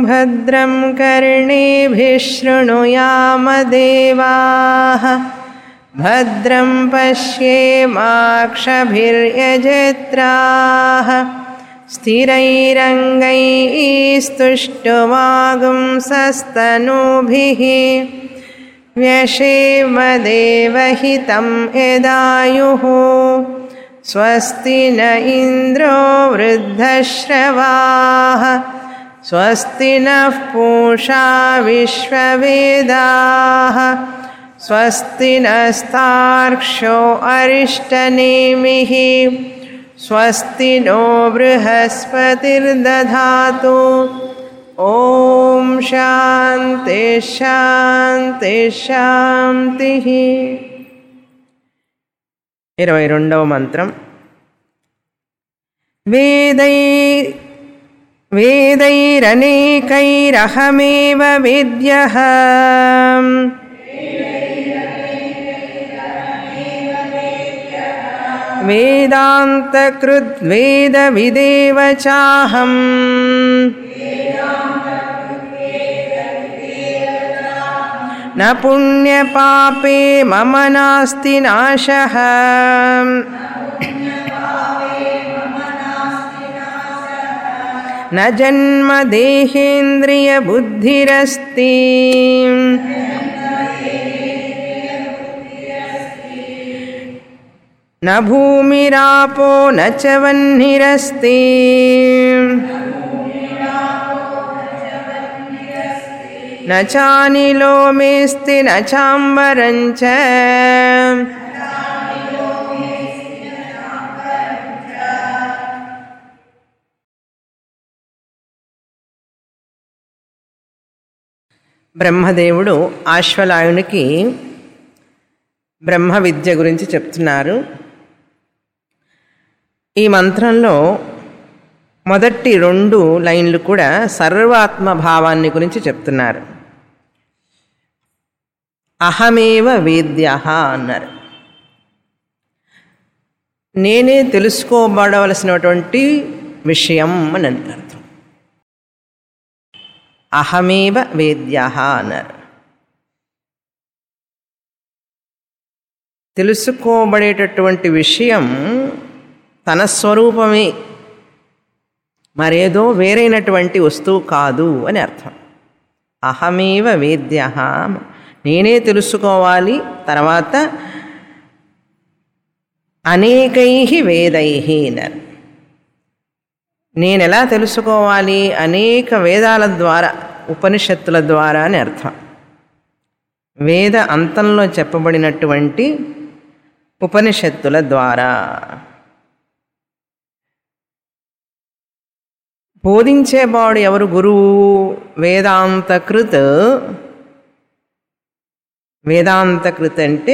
भद्रं कर्णेभिः शृणुयामदेवाः भद्रं पश्येमाक्षभिर्यजत्राः स्थिरैरङ्गैस्तुष्टुवागुंसस्तनूभिः व्यशेमदेवहितं यदायुः स्वस्ति न इन्द्रो वृद्धश्रवाः स्वस्ति नः पूषा विश्ववेदाः स्वस्ति नस्तार्क्ष्यो अरिष्टनेमिः स्वस्ति नो बृहस्पतिर्दधातु ॐ शान्ति శాంతి శాంతి ఇరవై రెండవ మంత్రం వేదై వేదైరనేకైరహమేవ విద్యః वेदान्तकृद्वेदविदेव चाहम् न पुण्यपापे मम नास्ति नाशः न जन्मदेहेन्द्रियबुद्धिरस्ति न भूमिरापो न च वह्निरस्ति न चानिलो मेऽस्ति न चाम्बरञ्च బ్రహ్మదేవుడు ఆశ్వలాయునికి బ్రహ్మ విద్య గురించి చెప్తున్నారు ఈ మంత్రంలో మొదటి రెండు లైన్లు కూడా సర్వాత్మ భావాన్ని గురించి చెప్తున్నారు అహమేవ వేద్య అన్నారు నేనే తెలుసుకోబడవలసినటువంటి విషయం అని అర్థం అహమేవ వేద్య అన్నారు తెలుసుకోబడేటటువంటి విషయం తన స్వరూపమే మరేదో వేరైనటువంటి వస్తువు కాదు అని అర్థం అహమేవ వేద్య నేనే తెలుసుకోవాలి తర్వాత అనేకై వేదై అన్నారు నేను ఎలా తెలుసుకోవాలి అనేక వేదాల ద్వారా ఉపనిషత్తుల ద్వారా అని అర్థం వేద అంతంలో చెప్పబడినటువంటి ఉపనిషత్తుల ద్వారా బోధించేవాడు ఎవరు గురువు వేదాంతకృత్ వేదాంతకృత్ అంటే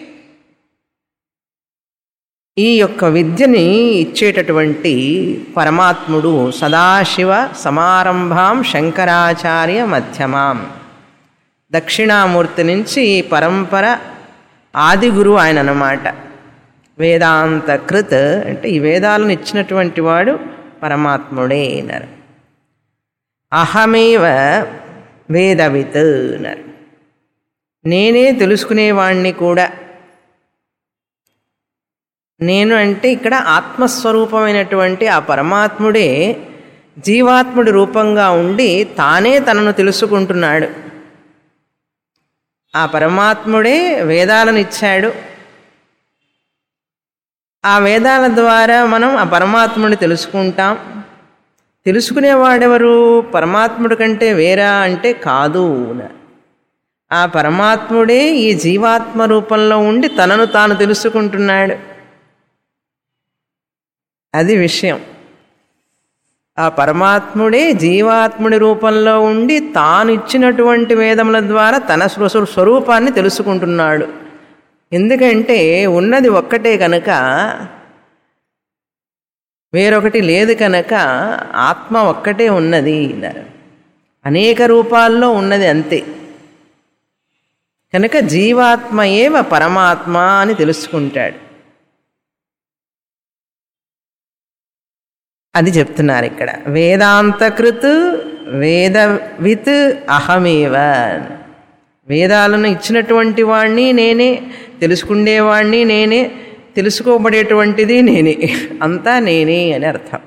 ఈ యొక్క విద్యని ఇచ్చేటటువంటి పరమాత్ముడు సదాశివ సమారంభాం శంకరాచార్య మధ్యమాం దక్షిణామూర్తి నుంచి పరంపర ఆది గురువు ఆయన అన్నమాట వేదాంతకృత్ అంటే ఈ వేదాలను ఇచ్చినటువంటి వాడు పరమాత్ముడే అన్నారు అహమేవ వేదవిత్ అన్నారు నేనే తెలుసుకునేవాణ్ణి కూడా నేను అంటే ఇక్కడ ఆత్మస్వరూపమైనటువంటి ఆ పరమాత్ముడే జీవాత్ముడి రూపంగా ఉండి తానే తనను తెలుసుకుంటున్నాడు ఆ పరమాత్ముడే వేదాలను ఇచ్చాడు ఆ వేదాల ద్వారా మనం ఆ పరమాత్ముడిని తెలుసుకుంటాం తెలుసుకునేవాడెవరు పరమాత్ముడి కంటే వేరా అంటే కాదు ఆ పరమాత్ముడే ఈ జీవాత్మ రూపంలో ఉండి తనను తాను తెలుసుకుంటున్నాడు అది విషయం ఆ పరమాత్ముడే జీవాత్ముడి రూపంలో ఉండి తాను ఇచ్చినటువంటి వేదముల ద్వారా తన స్వ- స్వరూపాన్ని తెలుసుకుంటున్నాడు ఎందుకంటే ఉన్నది ఒక్కటే కనుక వేరొకటి లేదు కనుక ఆత్మ ఒక్కటే ఉన్నది అన్నారు అనేక రూపాల్లో ఉన్నది అంతే కనుక జీవాత్మ ఏవ పరమాత్మ అని తెలుసుకుంటాడు అది చెప్తున్నారు ఇక్కడ వేదాంతకృత్ వేదవిత్ అహమేవ వేదాలను ఇచ్చినటువంటి వాణ్ణి నేనే తెలుసుకునేవాణ్ణి నేనే తెలుసుకోబడేటువంటిది నేనే అంతా నేనే అని అర్థం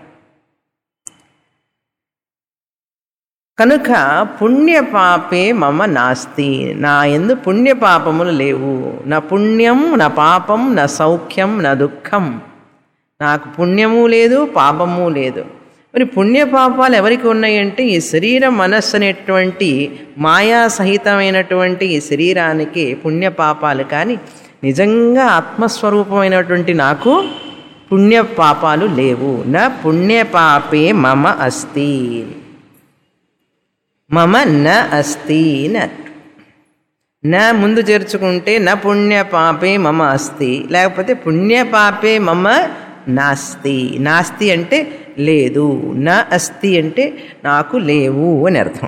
కనుక పుణ్యపాపే మమ నాస్తి నా ఎందు పుణ్యపాపములు లేవు నా పుణ్యం నా పాపం నా సౌఖ్యం నా దుఃఖం నాకు పుణ్యము లేదు పాపము లేదు మరి పుణ్యపాపాలు ఎవరికి ఉన్నాయంటే ఈ శరీర మనస్సు అనేటువంటి మాయా సహితమైనటువంటి ఈ శరీరానికి పుణ్యపాపాలు కానీ నిజంగా ఆత్మస్వరూపమైనటువంటి నాకు పుణ్యపాపాలు లేవు నా పుణ్యపాపే మమ అస్తి మమ న అస్తి నట్ నా ముందు చేర్చుకుంటే నా పుణ్యపాపే మమ అస్తి లేకపోతే పుణ్యపాపే మమ నాస్తి నాస్తి అంటే లేదు నా అస్తి అంటే నాకు లేవు అని అర్థం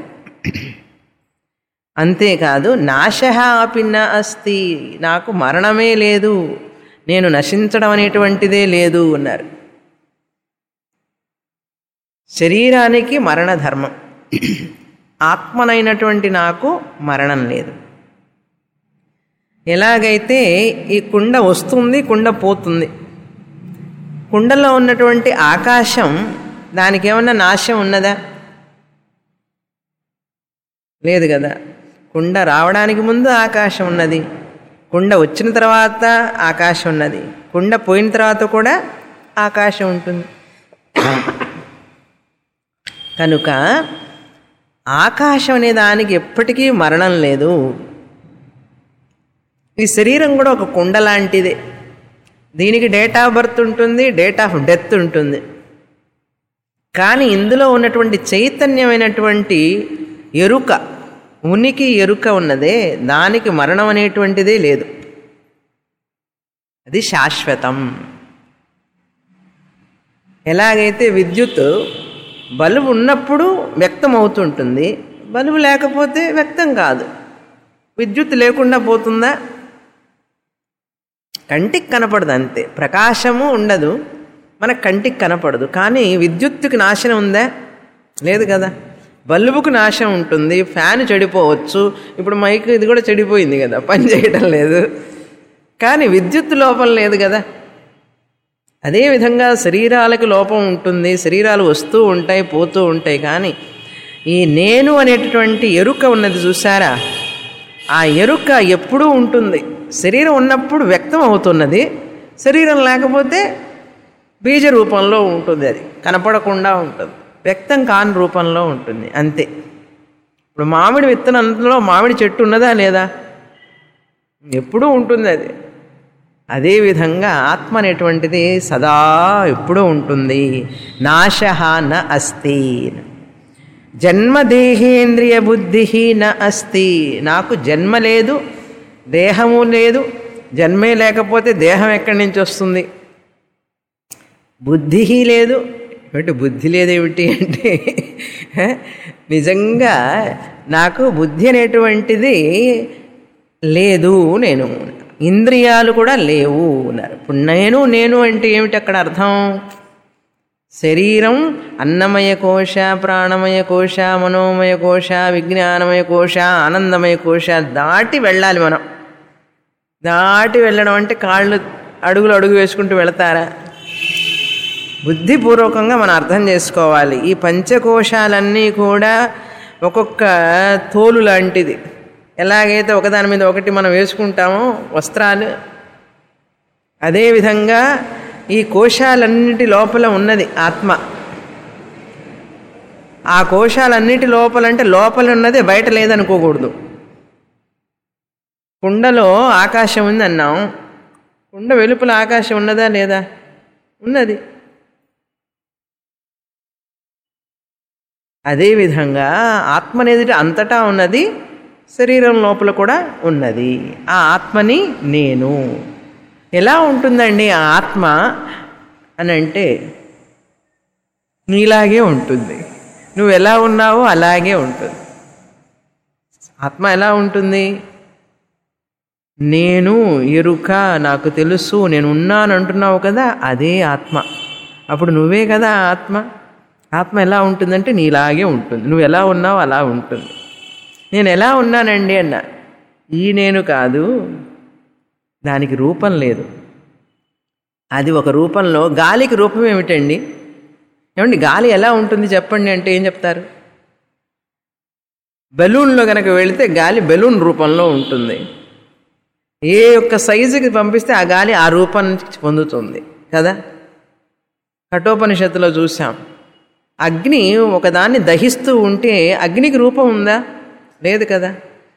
అంతేకాదు నాశ అపి నా అస్తి నాకు మరణమే లేదు నేను నశించడం అనేటువంటిదే లేదు అన్నారు శరీరానికి మరణ ధర్మం ఆత్మనైనటువంటి నాకు మరణం లేదు ఎలాగైతే ఈ కుండ వస్తుంది కుండ పోతుంది కుండలో ఉన్నటువంటి ఆకాశం దానికి ఏమన్నా నాశం ఉన్నదా లేదు కదా కుండ రావడానికి ముందు ఆకాశం ఉన్నది కుండ వచ్చిన తర్వాత ఆకాశం ఉన్నది కుండ పోయిన తర్వాత కూడా ఆకాశం ఉంటుంది కనుక ఆకాశం అనే దానికి ఎప్పటికీ మరణం లేదు ఈ శరీరం కూడా ఒక కుండ లాంటిదే దీనికి డేట్ ఆఫ్ బర్త్ ఉంటుంది డేట్ ఆఫ్ డెత్ ఉంటుంది కానీ ఇందులో ఉన్నటువంటి చైతన్యమైనటువంటి ఎరుక ఉనికి ఎరుక ఉన్నదే దానికి మరణం అనేటువంటిదే లేదు అది శాశ్వతం ఎలాగైతే విద్యుత్ బల్బు ఉన్నప్పుడు వ్యక్తం అవుతుంటుంది బల్బు లేకపోతే వ్యక్తం కాదు విద్యుత్ లేకుండా పోతుందా కంటికి కనపడదు అంతే ప్రకాశము ఉండదు మన కంటికి కనపడదు కానీ విద్యుత్తుకి నాశనం ఉందా లేదు కదా బల్బుకు నాశనం ఉంటుంది ఫ్యాన్ చెడిపోవచ్చు ఇప్పుడు మైక్ ఇది కూడా చెడిపోయింది కదా పని చేయడం లేదు కానీ విద్యుత్ లోపం లేదు కదా అదేవిధంగా శరీరాలకు లోపం ఉంటుంది శరీరాలు వస్తూ ఉంటాయి పోతూ ఉంటాయి కానీ ఈ నేను అనేటటువంటి ఎరుక ఉన్నది చూసారా ఆ ఎరుక ఎప్పుడూ ఉంటుంది శరీరం ఉన్నప్పుడు వ్యక్తం అవుతున్నది శరీరం లేకపోతే బీజ రూపంలో ఉంటుంది అది కనపడకుండా ఉంటుంది వ్యక్తం కాని రూపంలో ఉంటుంది అంతే ఇప్పుడు మామిడి విత్తనంలో మామిడి చెట్టు ఉన్నదా లేదా ఎప్పుడూ ఉంటుంది అది అదేవిధంగా ఆత్మ అనేటువంటిది సదా ఎప్పుడూ ఉంటుంది నాశ న అస్తి జన్మదేహేంద్రియ బుద్ధి న అస్తి నాకు జన్మ లేదు దేహము లేదు జన్మే లేకపోతే దేహం ఎక్కడి నుంచి వస్తుంది బుద్ధి లేదు ఏమిటి బుద్ధి లేదేమిటి అంటే నిజంగా నాకు బుద్ధి అనేటువంటిది లేదు నేను ఇంద్రియాలు కూడా లేవు అన్నారు ఇప్పుడు నేను నేను అంటే ఏమిటి అక్కడ అర్థం శరీరం అన్నమయ కోశ ప్రాణమయ కోశ మనోమయ కోశ విజ్ఞానమయ కోశ ఆనందమయ కోశ దాటి వెళ్ళాలి మనం దాటి వెళ్ళడం అంటే కాళ్ళు అడుగులు అడుగు వేసుకుంటూ వెళతారా బుద్ధిపూర్వకంగా మనం అర్థం చేసుకోవాలి ఈ పంచకోశాలన్నీ కూడా ఒక్కొక్క తోలు లాంటిది ఎలాగైతే ఒకదాని మీద ఒకటి మనం వేసుకుంటామో వస్త్రాలు అదేవిధంగా ఈ కోశాలన్నిటి లోపల ఉన్నది ఆత్మ ఆ కోశాలన్నిటి లోపల అంటే లోపల ఉన్నది బయట లేదనుకోకూడదు కుండలో ఆకాశం ఉంది అన్నాం కుండ వెలుపల ఆకాశం ఉన్నదా లేదా ఉన్నది అదేవిధంగా ఆత్మ అనేది అంతటా ఉన్నది శరీరం లోపల కూడా ఉన్నది ఆ ఆత్మని నేను ఎలా ఉంటుందండి ఆ ఆత్మ అని అంటే నీలాగే ఉంటుంది నువ్వు ఎలా ఉన్నావో అలాగే ఉంటుంది ఆత్మ ఎలా ఉంటుంది నేను ఎరుక నాకు తెలుసు నేను ఉన్నాను అంటున్నావు కదా అదే ఆత్మ అప్పుడు నువ్వే కదా ఆ ఆత్మ ఆత్మ ఎలా ఉంటుందంటే నీలాగే ఉంటుంది నువ్వు ఎలా ఉన్నావు అలా ఉంటుంది నేను ఎలా ఉన్నానండి అన్న ఈ నేను కాదు దానికి రూపం లేదు అది ఒక రూపంలో గాలికి రూపం ఏమిటండి ఏమండి గాలి ఎలా ఉంటుంది చెప్పండి అంటే ఏం చెప్తారు బెలూన్లో కనుక వెళితే గాలి బెలూన్ రూపంలో ఉంటుంది ఏ యొక్క సైజుకి పంపిస్తే ఆ గాలి ఆ రూపాన్ని పొందుతుంది కదా కఠోపనిషత్తులో చూసాం అగ్ని ఒకదాన్ని దహిస్తూ ఉంటే అగ్నికి రూపం ఉందా లేదు కదా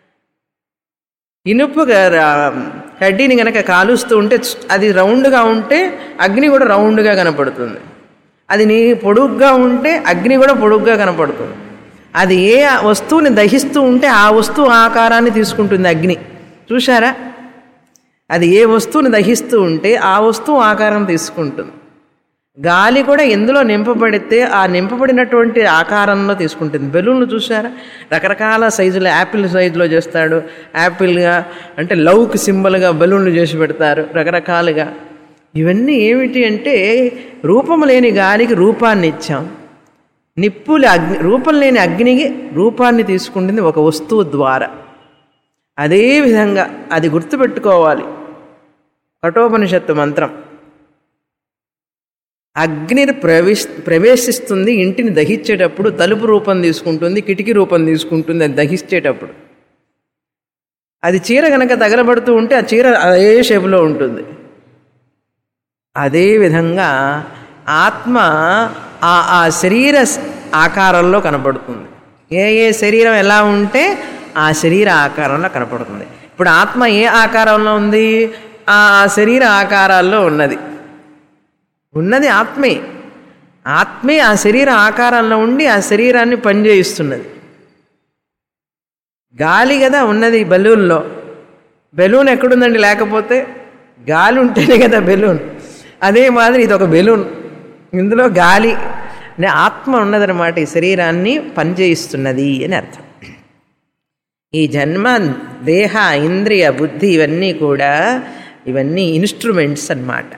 ఇనుపు గ- రా- కడ్డీని గనక కాలుస్తూ ఉంటే చ్- అది రౌండ్గా ఉంటే అగ్ని కూడా రౌండ్గా కనపడుతుంది అది నీ పొడుగ్గా ఉంటే అగ్ని కూడా పొడుగ్గా కనపడుతుంది అది ఏ వస్తువుని దహిస్తూ ఉంటే ఆ వస్తువు ఆకారాన్ని తీసుకుంటుంది అగ్ని చూశారా అది ఏ వస్తువుని దహిస్తూ ఉంటే ఆ వస్తువు ఆకారం తీసుకుంటుంది గాలి కూడా ఎందులో నింపబడితే ఆ నింపబడినటువంటి ఆకారంలో తీసుకుంటుంది బెలూన్లు చూసారా రకరకాల సైజులో యాపిల్ సైజులో చేస్తాడు యాపిల్గా అంటే లవ్కి సింబల్గా బెలూన్లు చేసి పెడతారు రకరకాలుగా ఇవన్నీ ఏమిటి అంటే రూపం లేని గాలికి రూపాన్ని ఇచ్చాం నిప్పులు అగ్ని రూపం లేని అగ్నికి రూపాన్ని తీసుకుంటుంది ఒక వస్తువు ద్వారా అదేవిధంగా అది గుర్తుపెట్టుకోవాలి కఠోపనిషత్తు మంత్రం అగ్ని ప్రవేశ ప్రవేశిస్తుంది ఇంటిని దహించేటప్పుడు తలుపు రూపం తీసుకుంటుంది కిటికీ రూపం తీసుకుంటుంది అది దహించేటప్పుడు అది చీర కనుక తగలబడుతూ ఉంటే ఆ చీర అదే షేపులో ఉంటుంది అదే విధంగా ఆత్మ ఆ ఆ శరీర స్- ఆకారంలో కనపడుతుంది ఏ ఏ శరీరం ఎలా ఉంటే ఆ శరీర ఆకారంలో కనపడుతుంది ఇప్పుడు ఆత్మ ఏ ఆకారంలో ఉంది ఆ శరీర ఆకారాల్లో ఉన్నది ఉన్నది ఆత్మే ఆత్మే ఆ శరీర ఆకారంలో ఉండి ఆ శరీరాన్ని పనిచేయిస్తున్నది గాలి కదా ఉన్నది బెలూన్లో బెలూన్ ఎక్కడుందండి లేకపోతే గాలి ఉంటేనే కదా బెలూన్ అదే మాదిరి ఇది ఒక బెలూన్ ఇందులో గాలి అంటే ఆత్మ ఉన్నదన్నమాట ఈ శరీరాన్ని పనిచేయిస్తున్నది అని అర్థం ఈ జన్మ దేహ ఇంద్రియ బుద్ధి ఇవన్నీ కూడా ఇవన్నీ ఇన్స్ట్రుమెంట్స్ అన్నమాట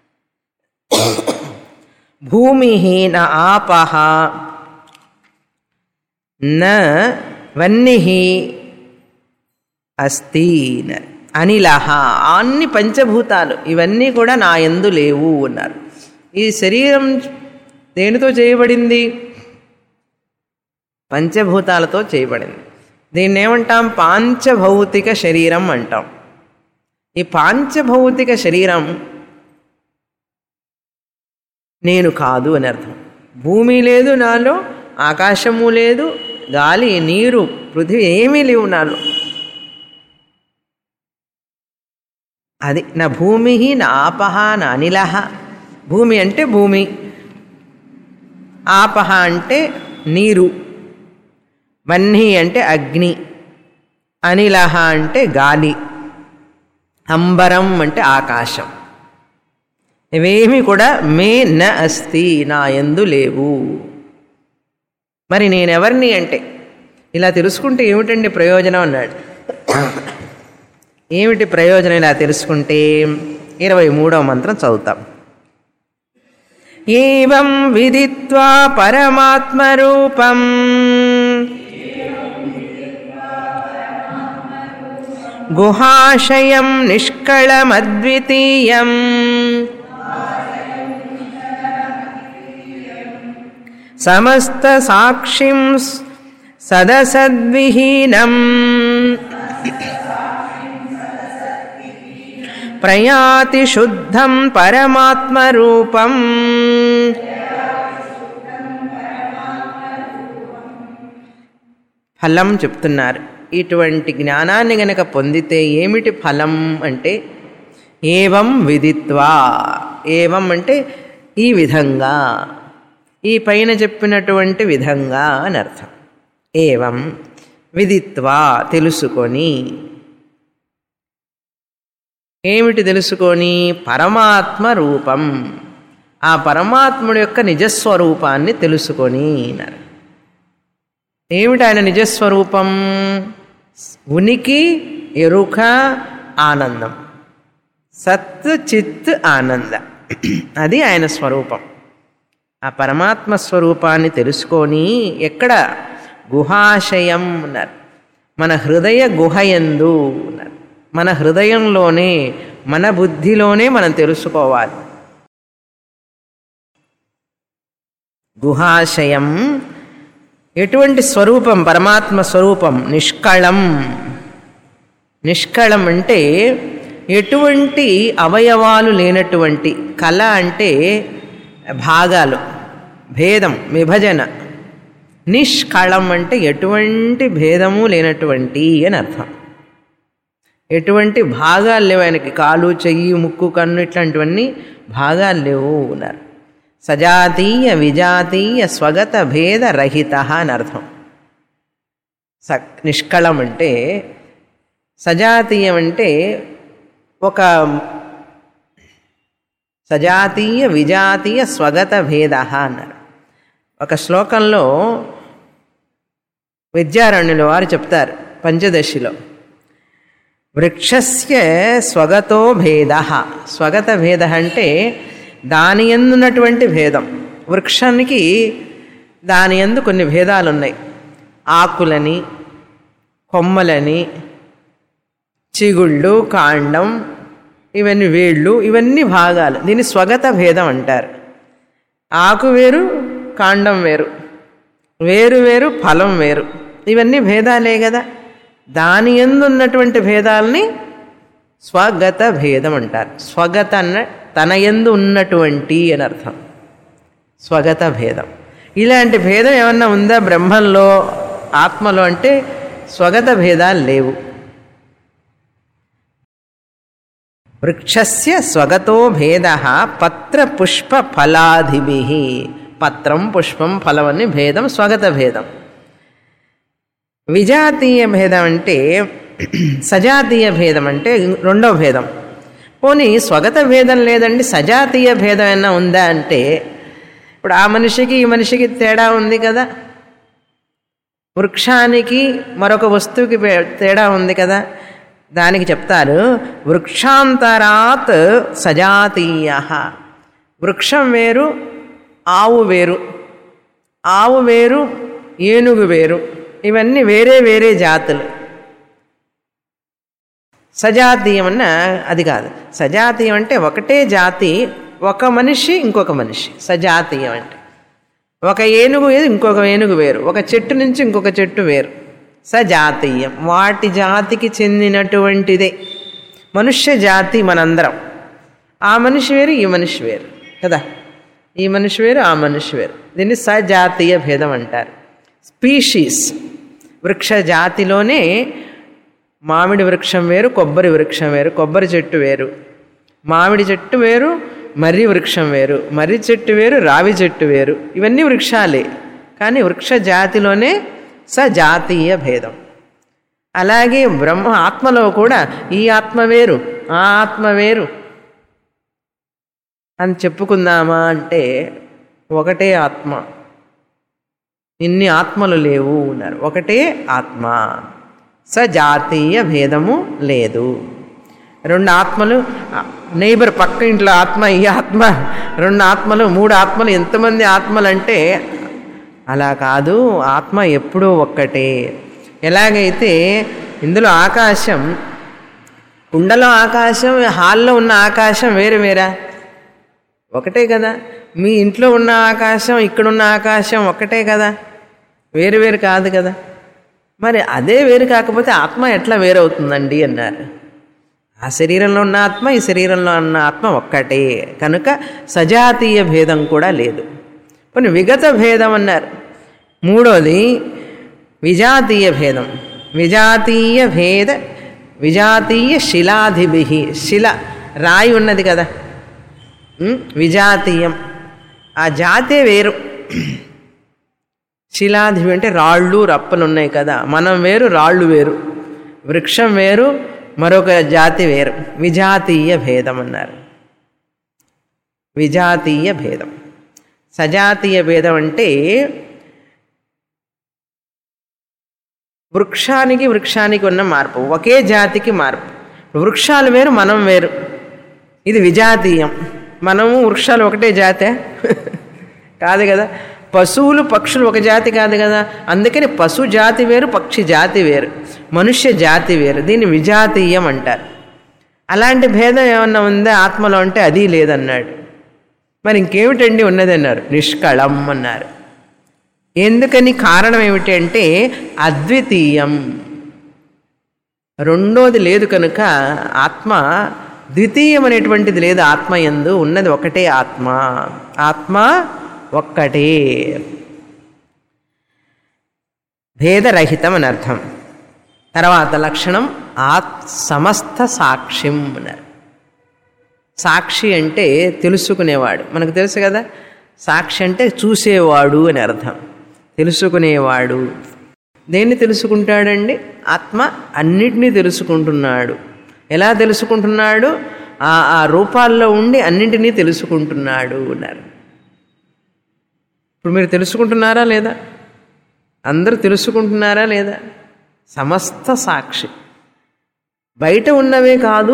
భూమి న ఆపహ న వన్ని అస్తి అన్నారు అనిలహ అన్ని పంచభూతాలు ఇవన్నీ కూడా నా ఎందు లేవు అన్నారు ఈ శరీరం దేనితో చేయబడింది పంచభూతాలతో చేయబడింది దీన్ని ఏమంటాం పాంచభౌతిక శరీరం అంటాం ఈ పాంచభౌతిక శరీరం నేను కాదు అని అర్థం భూమి లేదు నాలో ఆకాశము లేదు గాలి నీరు పృథివీ ఏమీ లేవు నాలో అది నా భూమి నా ఆపహ నా అనిలహ భూమి అంటే భూమి ఆపహ అంటే నీరు వహ్ని అంటే అగ్ని అనిలహ అంటే గాలి అంబరం అంటే ఆకాశం ఇవేమి కూడా మే న అస్తి నా యందు లేవు మరి నేనెవరిని అంటే ఇలా తెలుసుకుంటే ఏమిటండి ప్రయోజనం అన్నాడు ఏమిటి ప్రయోజనం ఇలా తెలుసుకుంటే ఇరవై మూడవ మంత్రం చదువుతాం ఏం విదిత్వా పరమాత్మరూపం గుహాశయం నిష్కళమద్వితీయం సమస్త సాక్షిం సదసద్విహీనం ప్రయాతి శుద్ధం పరమాత్మరూపం ఫలం చెప్తున్నారు ఇటువంటి జ్ఞానాన్ని గనక పొందితే ఏమిటి ఫలం అంటే ఏవం విదిత్వా ఏవం అంటే ఈ విధంగా ఈ పైన చెప్పినటువంటి విధంగా అని అర్థం ఏవం విదిత్వా తెలుసుకొని ఏమిటి తెలుసుకొని పరమాత్మ రూపం ఆ పరమాత్ముడి యొక్క నిజస్వరూపాన్ని తెలుసుకొని అన్నారు ఏమిటి ఆయన నిజస్వరూపం ఉనికి ఎరుక ఆనందం సత్ చిత్ ఆనంద అది ఆయన స్వరూపం ఆ పరమాత్మ స్వరూపాన్ని తెలుసుకొని ఎక్కడ గుహాశయం అన్నారు మన హృదయ గుహయందు అన్నారు మన హృదయంలోనే మన బుద్ధిలోనే మనం తెలుసుకోవాలి గుహాశయం ఎటువంటి స్వరూపం పరమాత్మ స్వరూపం నిష్కళం నిష్కళం అంటే ఎటువంటి అవయవాలు లేనటువంటి కళ అంటే భాగాలు భేదం విభజన నిష్కళం అంటే ఎటువంటి భేదము లేనటువంటి అని అర్థం ఎటువంటి భాగాలు లేవు ఆయనకి కాలు చెయ్యి ముక్కు కన్ను ఇట్లాంటివన్నీ భాగాలు లేవు అన్నారు సజాతీయ విజాతీయ స్వగత భేద రహిత అని అర్థం స నిష్కళం అంటే సజాతీయం అంటే ఒక సజాతీయ విజాతీయ స్వగత భేద అన్నారు ఒక శ్లోకంలో విద్యారణ్యుల వారు చెప్తారు పంచదశిలో వృక్షస్య స్వగతో భేద స్వగత భేద అంటే దాని ఎందున్నటువంటి భేదం వృక్షానికి దాని ఎందు కొన్ని భేదాలు ఉన్నాయి ఆకులని కొమ్మలని చిగుళ్ళు కాండం ఇవన్నీ వేళ్ళు ఇవన్నీ భాగాలు దీన్ని స్వగత భేదం అంటారు ఆకు వేరు కాండం వేరు వేరు వేరు ఫలం వేరు ఇవన్నీ భేదాలే కదా దాని ఎందు ఉన్నటువంటి భేదాలని స్వగత భేదం అంటారు స్వగత అన్న తన ఎందు ఉన్నటువంటి అని అర్థం స్వగత భేదం ఇలాంటి భేదం ఏమన్నా ఉందా బ్రహ్మంలో ఆత్మలో అంటే స్వగత భేదాలు లేవు వృక్షస్య స్వగతో భేద పత్ర పుష్ప ఫలాదిభి పత్రం పుష్పం ఫలం అని భేదం స్వగత భేదం విజాతీయ భేదం అంటే సజాతీయ భేదం అంటే రెండో భేదం పోనీ స్వగత భేదం లేదండి సజాతీయ భేదం ఏమైనా ఉందా అంటే ఇప్పుడు ఆ మనిషికి ఈ మనిషికి తేడా ఉంది కదా వృక్షానికి మరొక వస్తువుకి పే- తేడా ఉంది కదా దానికి చెప్తారు వృక్షాంతరాత్ సజాతీయ వృక్షం వేరు ఆవు వేరు ఆవు వేరు ఏనుగు వేరు ఇవన్నీ వేరే వేరే జాతులు సజాతీయం అన్న అది కాదు సజాతీయం అంటే ఒకటే జాతి ఒక మనిషి ఇంకొక మనిషి సజాతీయం అంటే ఒక ఏనుగు వేరు ఇంకొక ఏనుగు వేరు ఒక చెట్టు నుంచి ఇంకొక చెట్టు వేరు సజాతీయం వాటి జాతికి చెందినటువంటిదే మనుష్య జాతి మనందరం ఆ మనిషి వేరు ఈ మనిషి వేరు కదా ఈ మనిషి వేరు ఆ మనిషి వేరు దీన్ని సజాతీయ భేదం అంటారు స్పీషీస్ వృక్ష జాతిలోనే మామిడి వృక్షం వేరు కొబ్బరి వృక్షం వేరు కొబ్బరి చెట్టు వేరు మామిడి చెట్టు వేరు మర్రి వృక్షం వేరు మర్రి చెట్టు వేరు రావి చెట్టు వేరు ఇవన్నీ వృక్షాలే కానీ వృక్ష జాతిలోనే సజాతీయ భేదం అలాగే బ్రహ్మ ఆత్మలో కూడా ఈ ఆత్మ వేరు ఆ ఆత్మ వేరు అని చెప్పుకుందామా అంటే ఒకటే ఆత్మ ఇన్ని ఆత్మలు లేవు అన్నారు ఒకటే ఆత్మ సజాతీయ భేదము లేదు రెండు ఆత్మలు నైబర్ పక్క ఇంట్లో ఆత్మ ఈ ఆత్మ రెండు ఆత్మలు మూడు ఆత్మలు ఎంతమంది ఆత్మలు అంటే అలా కాదు ఆత్మ ఎప్పుడూ ఒక్కటే ఎలాగైతే ఇందులో ఆకాశం కుండలో ఆకాశం హాల్లో ఉన్న ఆకాశం వేరు వేరా ఒకటే కదా మీ ఇంట్లో ఉన్న ఆకాశం ఇక్కడున్న ఆకాశం ఒకటే కదా వేరు వేరు కాదు కదా మరి అదే వేరు కాకపోతే ఆత్మ ఎట్లా వేరవుతుందండి అన్నారు ఆ శరీరంలో ఉన్న ఆత్మ ఈ శరీరంలో ఉన్న ఆత్మ ఒక్కటే కనుక సజాతీయ భేదం కూడా లేదు కొన్ని విగత భేదం అన్నారు మూడోది విజాతీయ భేదం విజాతీయ భేద విజాతీయ శిలాధిభి శిల రాయి ఉన్నది కదా ఉం? విజాతీయం ఆ జాతే వేరు శిలాధివి అంటే రాళ్ళు రప్పలు ఉన్నాయి కదా మనం వేరు రాళ్ళు వేరు వృక్షం వేరు మరొక జాతి వేరు విజాతీయ భేదం అన్నారు విజాతీయ భేదం సజాతీయ భేదం అంటే వృక్షానికి వృక్షానికి ఉన్న మార్పు ఒకే జాతికి మార్పు వృక్షాలు వేరు మనం వేరు ఇది విజాతీయం మనము వృక్షాలు ఒకటే జాతే కాదు కదా పశువులు పక్షులు ఒక జాతి కాదు కదా అందుకని పశు జాతి వేరు పక్షి జాతి వేరు మనుష్య జాతి వేరు దీన్ని విజాతీయం అంటారు అలాంటి భేదం ఏమన్నా ఉందా ఆత్మలో అంటే అది లేదన్నాడు మరి ఇంకేమిటండి ఉన్నది అన్నారు నిష్కళం అన్నారు ఎందుకని కారణం ఏమిటి అంటే అద్వితీయం రెండోది లేదు కనుక ఆత్మ ద్వితీయం అనేటువంటిది లేదు ఆత్మ ఎందు ఉన్నది ఒకటే ఆత్మ ఆత్మ ఒక్కటే భేదరహితం అని అర్థం తర్వాత లక్షణం ఆత్ సమస్త సాక్ష్యం అన్నారు సాక్షి అంటే తెలుసుకునేవాడు మనకు తెలుసు కదా సాక్షి అంటే చూసేవాడు అని అర్థం తెలుసుకునేవాడు దేన్ని తెలుసుకుంటాడండి ఆత్మ అన్నిటినీ తెలుసుకుంటున్నాడు ఎలా తెలుసుకుంటున్నాడు ఆ ఆ రూపాల్లో ఉండి అన్నింటినీ తెలుసుకుంటున్నాడు అన్నారు ఇప్పుడు మీరు తెలుసుకుంటున్నారా లేదా అందరూ తెలుసుకుంటున్నారా లేదా సమస్త సాక్షి బయట ఉన్నవే కాదు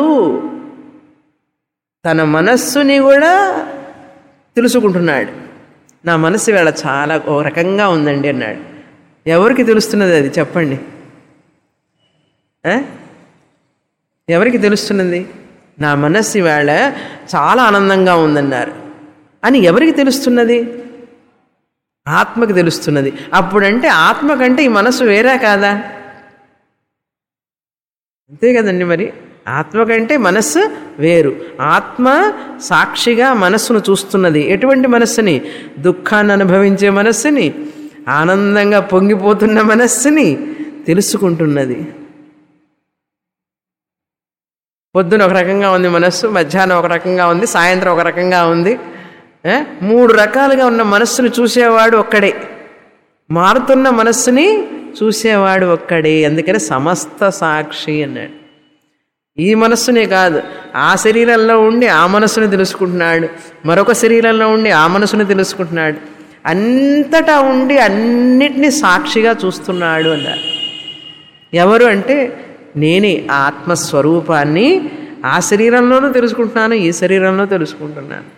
తన మనస్సుని కూడా తెలుసుకుంటున్నాడు నా మనస్సు వేళ చాలా ఓ రకంగా ఉందండి అన్నాడు ఎవరికి తెలుస్తున్నది అది చెప్పండి ఆ? ఎవరికి తెలుస్తున్నది నా మనస్సు వేళ చాలా ఆనందంగా ఉందన్నారు అని ఎవరికి తెలుస్తున్నది ఆత్మకి తెలుస్తున్నది అప్పుడంటే ఆత్మ కంటే ఈ మనస్సు వేరే కాదా అంతే కదండి మరి ఆత్మ కంటే మనస్సు వేరు ఆత్మ సాక్షిగా మనస్సును చూస్తున్నది ఎటువంటి మనస్సుని దుఃఖాన్ని అనుభవించే మనస్సుని ఆనందంగా పొంగిపోతున్న మనస్సుని తెలుసుకుంటున్నది పొద్దున ఒక రకంగా ఉంది మనస్సు మధ్యాహ్నం ఒక రకంగా ఉంది సాయంత్రం ఒక రకంగా ఉంది ఏ? మూడు రకాలుగా ఉన్న మనస్సును చూసేవాడు ఒక్కడే మారుతున్న మనస్సుని చూసేవాడు ఒక్కడే అందుకని సమస్త సాక్షి అన్నాడు ఈ మనస్సునే కాదు ఆ శరీరంలో ఉండి ఆ మనస్సును తెలుసుకుంటున్నాడు మరొక శరీరంలో ఉండి ఆ మనస్సును తెలుసుకుంటున్నాడు అంతటా ఉండి అన్నిటినీ సాక్షిగా చూస్తున్నాడు అన్నారు ఎవరు అంటే నేనే ఆ ఆత్మస్వరూపాన్ని ఆ శరీరంలోనూ తెలుసుకుంటున్నాను ఈ శరీరంలో తెలుసుకుంటున్నాను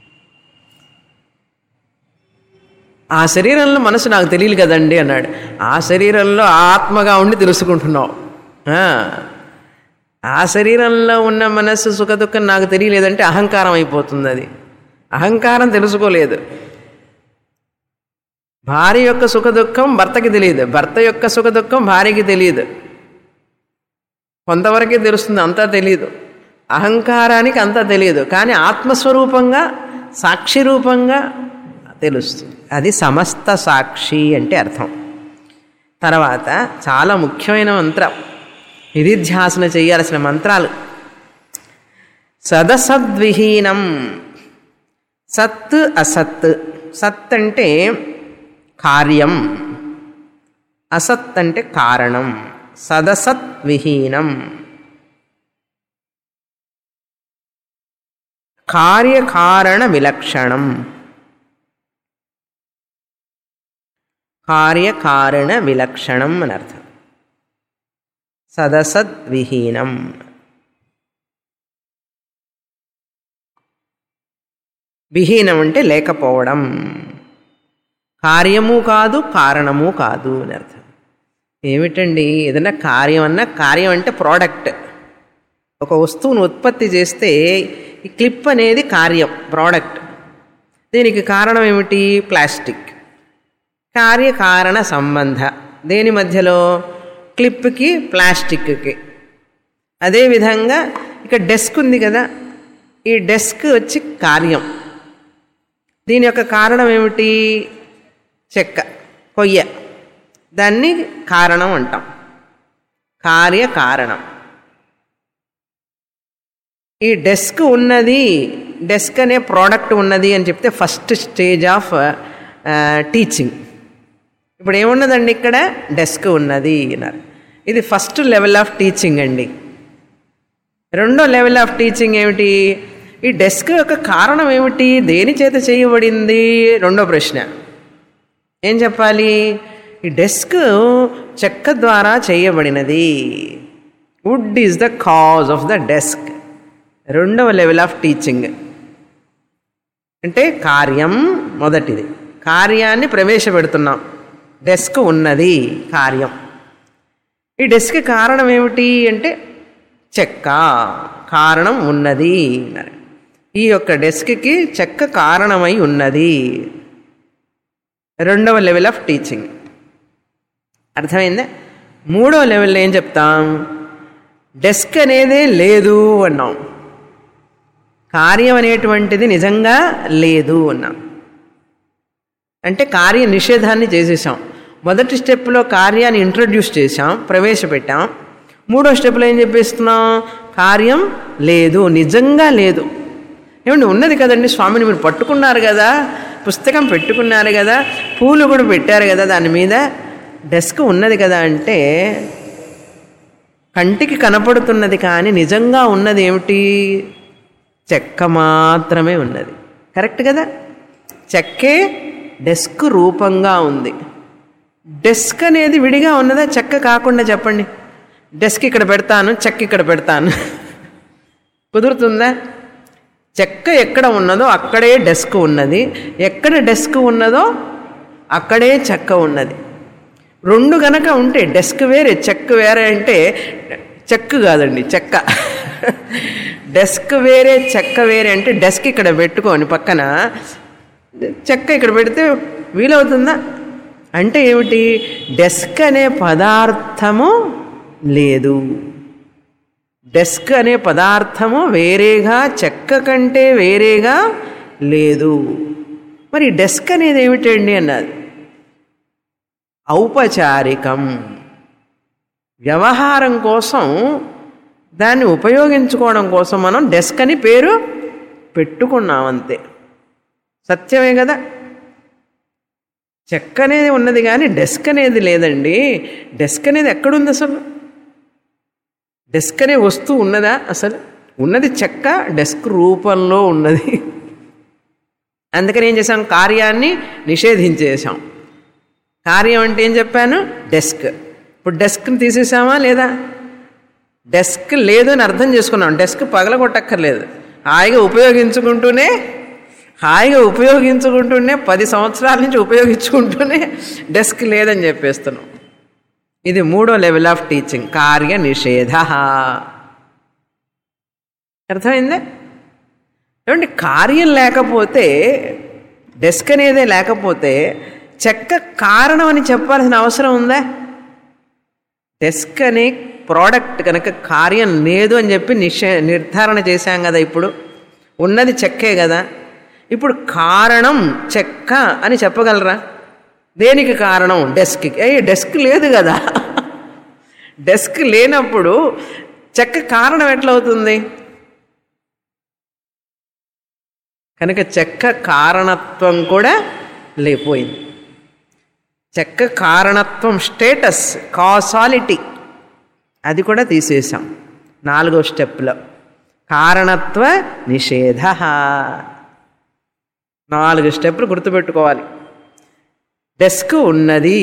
ఆ శరీరంలో మనసు నాకు తెలియదు కదండి అన్నాడు ఆ శరీరంలో ఆత్మగా ఉండి తెలుసుకుంటున్నావు ఆ, ఆ శరీరంలో ఉన్న మనస్సు సుఖదుఖం నాకు తెలియలేదంటే అహంకారం అయిపోతుంది అది అహంకారం తెలుసుకోలేదు భార్య యొక్క సుఖదుఖం భర్తకి తెలియదు భర్త యొక్క సుఖదుఖం భార్యకి తెలియదు కొంతవరకే తెలుస్తుంది అంతా తెలియదు అహంకారానికి అంతా తెలియదు కానీ ఆత్మస్వరూపంగా సాక్షి రూపంగా తెలుస్తుంది అది సమస్త సాక్షి అంటే అర్థం తర్వాత చాలా ముఖ్యమైన మంత్రం నిధిధ్యాసన చేయాల్సిన మంత్రాలు సదసద్విహీనం సత్ అసత్ సత్ అంటే కార్యం అసత్ అంటే కారణం సదసత్ విహీనం కార్యకారణ విలక్షణం కార్యకారణ విలక్షణం అని అర్థం సదసద్విహీనం విహీనం అంటే లేకపోవడం కార్యము కాదు కారణము కాదు అని అర్థం ఏమిటండి ఏదైనా కార్యం అన్నా కార్యం అంటే ప్రోడక్ట్ ఒక వస్తువును ఉత్పత్తి చేస్తే ఈ క్లిప్ అనేది కార్యం ప్రోడక్ట్ దీనికి కారణం ఏమిటి ప్లాస్టిక్ కార్యకారణ సంబంధ దేని మధ్యలో క్లిప్కి ప్లాస్టిక్కి అదేవిధంగా ఇక డెస్క్ ఉంది కదా ఈ డెస్క్ వచ్చి కార్యం దీని యొక్క కారణం ఏమిటి చెక్క కొయ్య దాన్ని కారణం అంటాం కార్యకారణం ఈ డెస్క్ ఉన్నది డెస్క్ అనే ప్రోడక్ట్ ఉన్నది అని చెప్తే ఫస్ట్ స్టేజ్ ఆఫ్ టీచింగ్ ఇప్పుడు ఏమున్నదండి ఇక్కడ డెస్క్ ఉన్నది అన్నారు ఇది ఫస్ట్ లెవెల్ ఆఫ్ టీచింగ్ అండి రెండో లెవెల్ ఆఫ్ టీచింగ్ ఏమిటి ఈ డెస్క్ యొక్క కారణం ఏమిటి దేని చేత చేయబడింది రెండో ప్రశ్న ఏం చెప్పాలి ఈ డెస్క్ చెక్క ద్వారా చేయబడినది wood is the cause of the desk రెండవ లెవెల్ ఆఫ్ టీచింగ్ అంటే కార్యం మొదటిది కార్యాన్ని ప్రవేశపెడుతున్నాం డెస్క్ ఉన్నది కార్యం ఈ డెస్క్ కారణం ఏమిటి అంటే చెక్క కారణం ఉన్నది అన్నారు ఈ యొక్క డెస్క్కి చెక్క కారణమై ఉన్నది రెండవ లెవెల్ ఆఫ్ టీచింగ్ అర్థమైందా మూడో లెవెల్లో ఏం చెప్తాం డెస్క్ అనేదే లేదు అన్నాం కార్యం అనేటువంటిది నిజంగా లేదు అన్నాం అంటే కార్య నిషేధాన్ని చేసేసాం మొదటి స్టెప్లో కార్యాన్ని ఇంట్రడ్యూస్ చేసాం ప్రవేశపెట్టాం మూడో స్టెప్లో ఏం చెప్పేస్తున్నాం కార్యం లేదు నిజంగా లేదు ఏమండి ఉన్నది కదండి స్వామిని మీరు పట్టుకున్నారు కదా పుస్తకం పెట్టుకున్నారు కదా పూలు కూడా పెట్టారు కదా దాని మీద డెస్క్ ఉన్నది కదా అంటే కంటికి కనపడుతున్నది కానీ నిజంగా ఉన్నది ఏమిటి చెక్క మాత్రమే ఉన్నది కరెక్ట్ కదా చెక్కే డెస్క్ రూపంగా ఉంది డెస్క్ అనేది విడిగా ఉన్నదా చెక్క కాకుండా చెప్పండి డెస్క్ ఇక్కడ పెడతాను చెక్క ఇక్కడ పెడతాను కుదురుతుందా చెక్క ఎక్కడ ఉన్నదో అక్కడే డెస్క్ ఉన్నది ఎక్కడ డెస్క్ ఉన్నదో అక్కడే చెక్క ఉన్నది రెండు గనక ఉంటే డెస్క్ వేరే చెక్ వేరే అంటే చెక్ కాదండి చెక్క డెస్క్ వేరే చెక్క వేరే అంటే డెస్క్ ఇక్కడ పెట్టుకొని పక్కన చెక్క ఇక్కడ పెడితే వీలవుతుందా అంటే ఏమిటి డెస్క్ అనే పదార్థము లేదు డెస్క్ అనే పదార్థము వేరేగా చెక్క కంటే వేరేగా లేదు మరి డెస్క్ అనేది ఏమిటండి అన్నది ఔపచారికం వ్యవహారం కోసం దాన్ని ఉపయోగించుకోవడం కోసం మనం డెస్క్ అని పేరు పెట్టుకున్నాం అంతే సత్యమే కదా చెక్క అనేది ఉన్నది కానీ డెస్క్ అనేది లేదండి డెస్క్ అనేది ఎక్కడుంది అసలు డెస్క్ అనే వస్తువు ఉన్నదా అసలు ఉన్నది చెక్క డెస్క్ రూపంలో ఉన్నది అందుకని ఏం చేసాం కార్యాన్ని నిషేధించేసాం కార్యం అంటే ఏం చెప్పాను డెస్క్ ఇప్పుడు డెస్క్ని తీసేసామా లేదా డెస్క్ లేదు అని అర్థం చేసుకున్నాం డెస్క్ పగలగొట్టక్కర్లేదు హాయిగా ఉపయోగించుకుంటూనే హాయిగా ఉపయోగించుకుంటూనే పది సంవత్సరాల నుంచి ఉపయోగించుకుంటూనే డెస్క్ లేదని చెప్పేస్తున్నాం ఇది మూడో లెవెల్ ఆఫ్ టీచింగ్ కార్య నిషేధ అర్థమైందే ఏమంటే కార్యం లేకపోతే డెస్క్ అనేదే లేకపోతే చెక్క కారణం అని చెప్పాల్సిన అవసరం ఉందా డెస్క్ అనే ప్రోడక్ట్ కనుక కార్యం లేదు అని చెప్పి నిషే నిర్ధారణ చేశాం కదా ఇప్పుడు ఉన్నది చెక్కే కదా ఇప్పుడు కారణం చెక్క అని చెప్పగలరా దేనికి కారణం డెస్క్కి ఏ డెస్క్ లేదు కదా డెస్క్ లేనప్పుడు చెక్క కారణం ఎట్లా అవుతుంది కనుక చెక్క కారణత్వం కూడా లేపోయింది చెక్క కారణత్వం స్టేటస్ కాసాలిటీ అది కూడా తీసేసాం నాలుగో స్టెప్లో కారణత్వ నిషేధ నాలుగు స్టెప్లు గుర్తుపెట్టుకోవాలి డెస్క్ ఉన్నది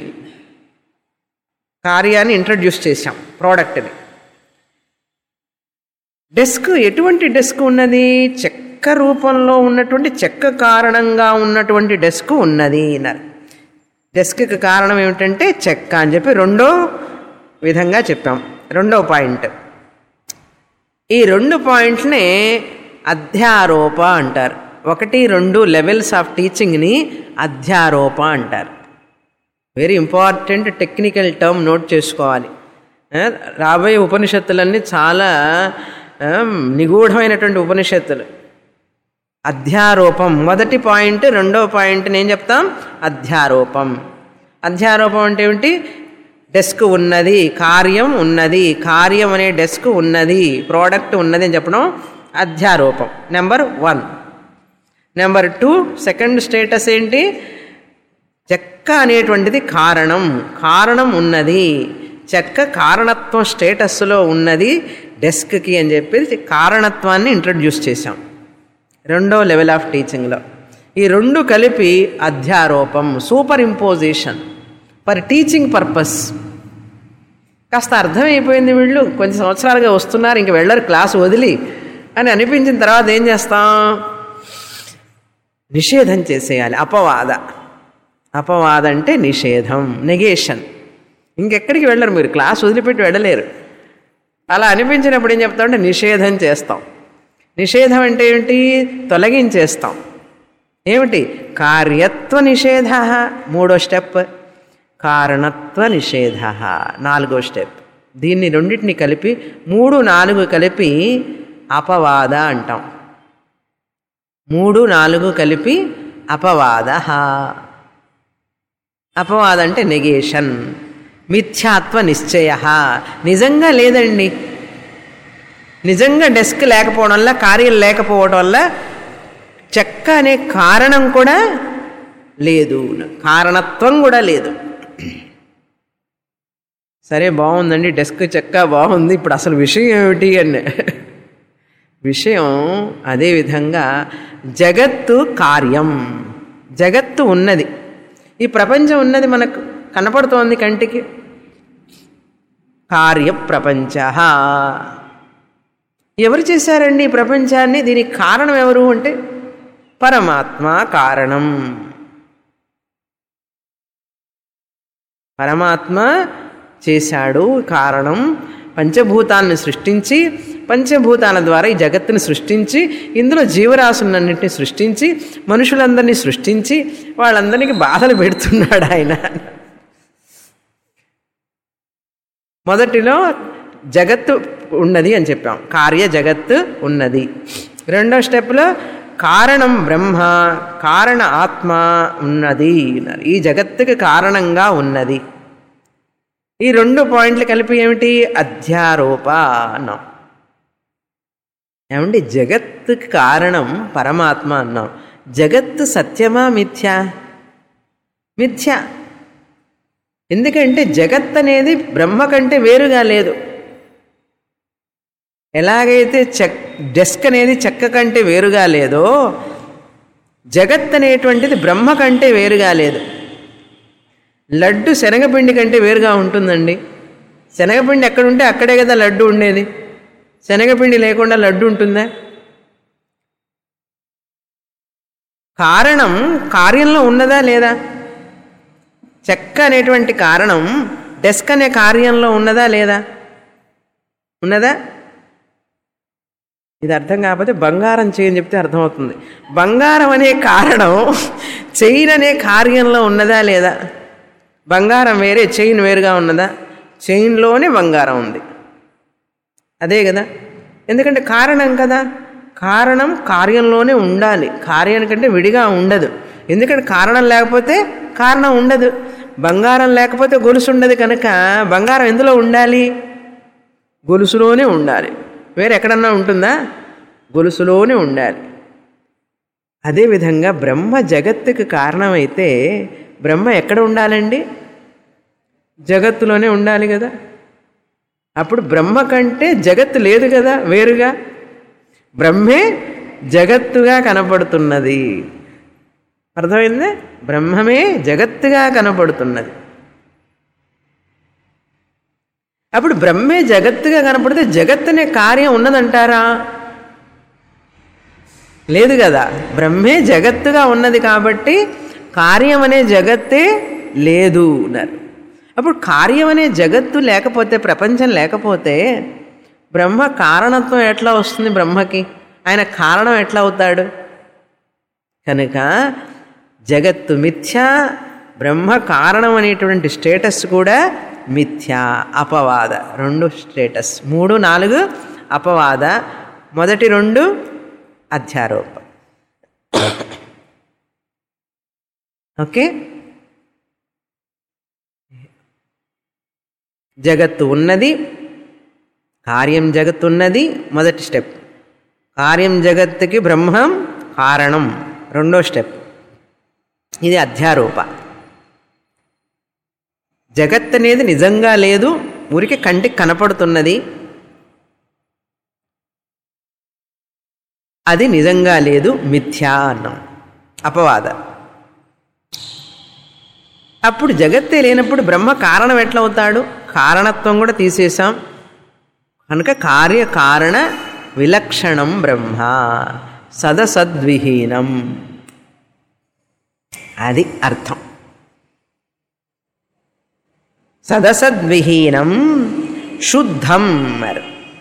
కార్యాన్ని ఇంట్రడ్యూస్ చేశాం ప్రోడక్ట్ని డెస్క్ ఎటువంటి డెస్క్ ఉన్నది చెక్క రూపంలో ఉన్నటువంటి చెక్క కారణంగా ఉన్నటువంటి డెస్క్ ఉన్నది అన్నారు డెస్క్కి కారణం ఏమిటంటే చెక్క అని చెప్పి రెండో విధంగా చెప్పాం రెండో పాయింట్ ఈ రెండు పాయింట్స్నే అధ్యారోప అంటారు ఒకటి రెండు లెవెల్స్ ఆఫ్ టీచింగ్ని అధ్యారోప అంటారు very important technical term note చేసుకోవాలి ఆ, రాబోయే ఉపనిషత్తులన్నీ చాలా ఆ, నిగూఢమైనటువంటి ఉపనిషత్తులు అధ్యారోపం మొదటి పాయింట్ రెండో పాయింట్ నేను చెప్తాం అధ్యారోపం అధ్యారోపం అంటే ఏమిటి డెస్క్ ఉన్నది కార్యం ఉన్నది కార్యం అనే డెస్క్ ఉన్నది ప్రోడక్ట్ ఉన్నది అని చెప్పడం అధ్యారోపం number one number two second status ఏంటి చెక్క అనేటువంటిది కారణం కారణం ఉన్నది చెక్క కారణత్వం స్టేటస్లో ఉన్నది డెస్క్కి అని చెప్పి కారణత్వాన్ని ఇంట్రడ్యూస్ చేశాం రెండో లెవెల్ ఆఫ్ టీచింగ్లో ఈ రెండు కలిపి అధ్యారోపం superimposition for teaching purpose కాస్త అర్థమైపోయింది వీళ్ళు కొన్ని సంవత్సరాలుగా వస్తున్నారు ఇంక వెళ్ళరు క్లాస్ వదిలి అని అనిపించిన తర్వాత ఏం చేస్తాం నిషేధం చేసేయాలి అపవాద అపవాద అంటే నిషేధం నెగేషన్ ఇంకెక్కడికి వెళ్ళరు మీరు క్లాస్ వదిలిపెట్టి వెళ్ళలేరు అలా అనిపించినప్పుడు ఏం చెప్తామంటే నిషేధం చేస్తాం నిషేధం అంటే ఏమిటి తొలగించేస్తాం ఏమిటి కార్యత్వ నిషేధ మూడో స్టెప్ కారణత్వ నిషేధ నాలుగో స్టెప్ దీన్ని రెండింటిని కలిపి మూడు నాలుగు కలిపి అపవాద అంటాం మూడు నాలుగు కలిపి అపవాద అపవాద అంటే నెగేషన్ మిథ్యాత్వ నిశ్చయ నిజంగా లేదండి నిజంగా డెస్క్ లేకపోవడం వల్ల కార్యం లేకపోవడం వల్ల చెక్క అనే కారణం కూడా లేదు కారణత్వం కూడా లేదు సరే బాగుందండి డెస్క్ చెక్క బాగుంది ఇప్పుడు అసలు విషయం ఏమిటి అని విషయం అదేవిధంగా జగత్తు కార్యం జగత్తు ఉన్నది ఈ ప్రపంచం ఉన్నది మనకు కనపడుతోంది కంటికి కార్య ప్రపంచ ఎవరు చేశారండి ఈ ప్రపంచాన్ని దీనికి కారణం ఎవరు అంటే పరమాత్మ కారణం పరమాత్మ చేశాడు కారణం పంచభూతాలను సృష్టించి పంచభూతాల ద్వారా ఈ జగత్తుని సృష్టించి ఇందులో జీవరాశులన్నింటినీ సృష్టించి మనుషులందరినీ సృష్టించి వాళ్ళందరికీ బాధలు పెడుతున్నాడు ఆయన మొదటిలో జగత్తు ఉన్నది అని చెప్పాం కార్య జగత్తు ఉన్నది రెండో స్టెప్లో కారణం బ్రహ్మ కారణ ఆత్మ ఉన్నది అన్నారు ఈ జగత్తుకి కారణంగా ఉన్నది ఈ రెండు పాయింట్లు కలిపి ఏమిటి అధ్యారోప అన్నాం ఏమండి జగత్తుకి కారణం పరమాత్మ అన్నాం జగత్తు సత్యమా మిథ్యా మిథ్య ఎందుకంటే జగత్ అనేది బ్రహ్మ కంటే వేరుగా లేదు ఎలాగైతే చెక్ డెస్క్ అనేది చెక్క కంటే వేరుగా లేదో జగత్ అనేటువంటిది బ్రహ్మ కంటే వేరుగా లేదు లడ్డు శనగపిండి కంటే వేరుగా ఉంటుందండి శనగపిండి ఎక్కడుంటే అక్కడే కదా లడ్డు ఉండేది శనగపిండి లేకుండా లడ్డు ఉంటుందా కారణం కార్యంలో ఉన్నదా లేదా చెక్క అనేటువంటి కారణం డెస్క్ అనే కార్యంలో ఉన్నదా లేదా ఉన్నదా ఇది అర్థం కాకపోతే బంగారం చేయని చెప్తే అర్థమవుతుంది బంగారం అనే కారణం చైన్ అనే కార్యంలో ఉన్నదా లేదా బంగారం వేరే చైన్ వేరుగా ఉన్నదా చైన్లోనే బంగారం ఉంది అదే కదా ఎందుకంటే కారణం కదా కారణం కార్యంలోనే ఉండాలి కార్యానికంటే విడిగా ఉండదు ఎందుకంటే కారణం లేకపోతే కారణం ఉండదు బంగారం లేకపోతే గొలుసు ఉండదు కనుక బంగారం ఎందులో ఉండాలి గొలుసులోనే ఉండాలి వేరే ఎక్కడన్నా ఉంటుందా గొలుసులోనే ఉండాలి అదేవిధంగా బ్రహ్మ జగత్తుకు కారణమైతే బ్రహ్మ ఎక్కడ ఉండాలండి జగత్తులోనే ఉండాలి కదా అప్పుడు బ్రహ్మ కంటే జగత్తు లేదు కదా వేరుగా బ్రహ్మే జగత్తుగా కనపడుతున్నది అర్థమైందే బ్రహ్మమే జగత్తుగా కనపడుతున్నది అప్పుడు బ్రహ్మే జగత్తుగా కనపడితే జగత్ అనే కార్యం ఉన్నదంటారా లేదు కదా బ్రహ్మే జగత్తుగా ఉన్నది కాబట్టి కార్యం అనే జగత్తే లేదు అన్నారు అప్పుడు కార్యం అనే జగత్తు లేకపోతే ప్రపంచం లేకపోతే బ్రహ్మ కారణత్వం ఎట్లా వస్తుంది బ్రహ్మకి ఆయన కారణం ఎట్లా అవుతాడు కనుక జగత్తు మిథ్య బ్రహ్మ కారణం అనేటువంటి స్టేటస్ కూడా మిథ్య అపవాద రెండు స్టేటస్ మూడు నాలుగు అపవాద మొదటి రెండు అధ్యారోప ఓకే జగత్తు ఉన్నది కార్యం జగత్తు ఉన్నది మొదటి స్టెప్ కార్యం జగత్తుకి బ్రహ్మం కారణం రెండో స్టెప్ ఇది అధ్యారోప జగత్ అనేది నిజంగా లేదు ఊరికి కంటికి కనపడుతున్నది అది నిజంగా లేదు మిథ్యా అన్నాం అపవాద అప్పుడు జగత్తే లేనప్పుడు బ్రహ్మ కారణం ఎట్లా అవుతాడు కారణత్వం కూడా తీసేశాం కనుక కార్యకారణ విలక్షణం బ్రహ్మ సదసద్విహీనం అది అర్థం సదసద్విహీనం శుద్ధం మరి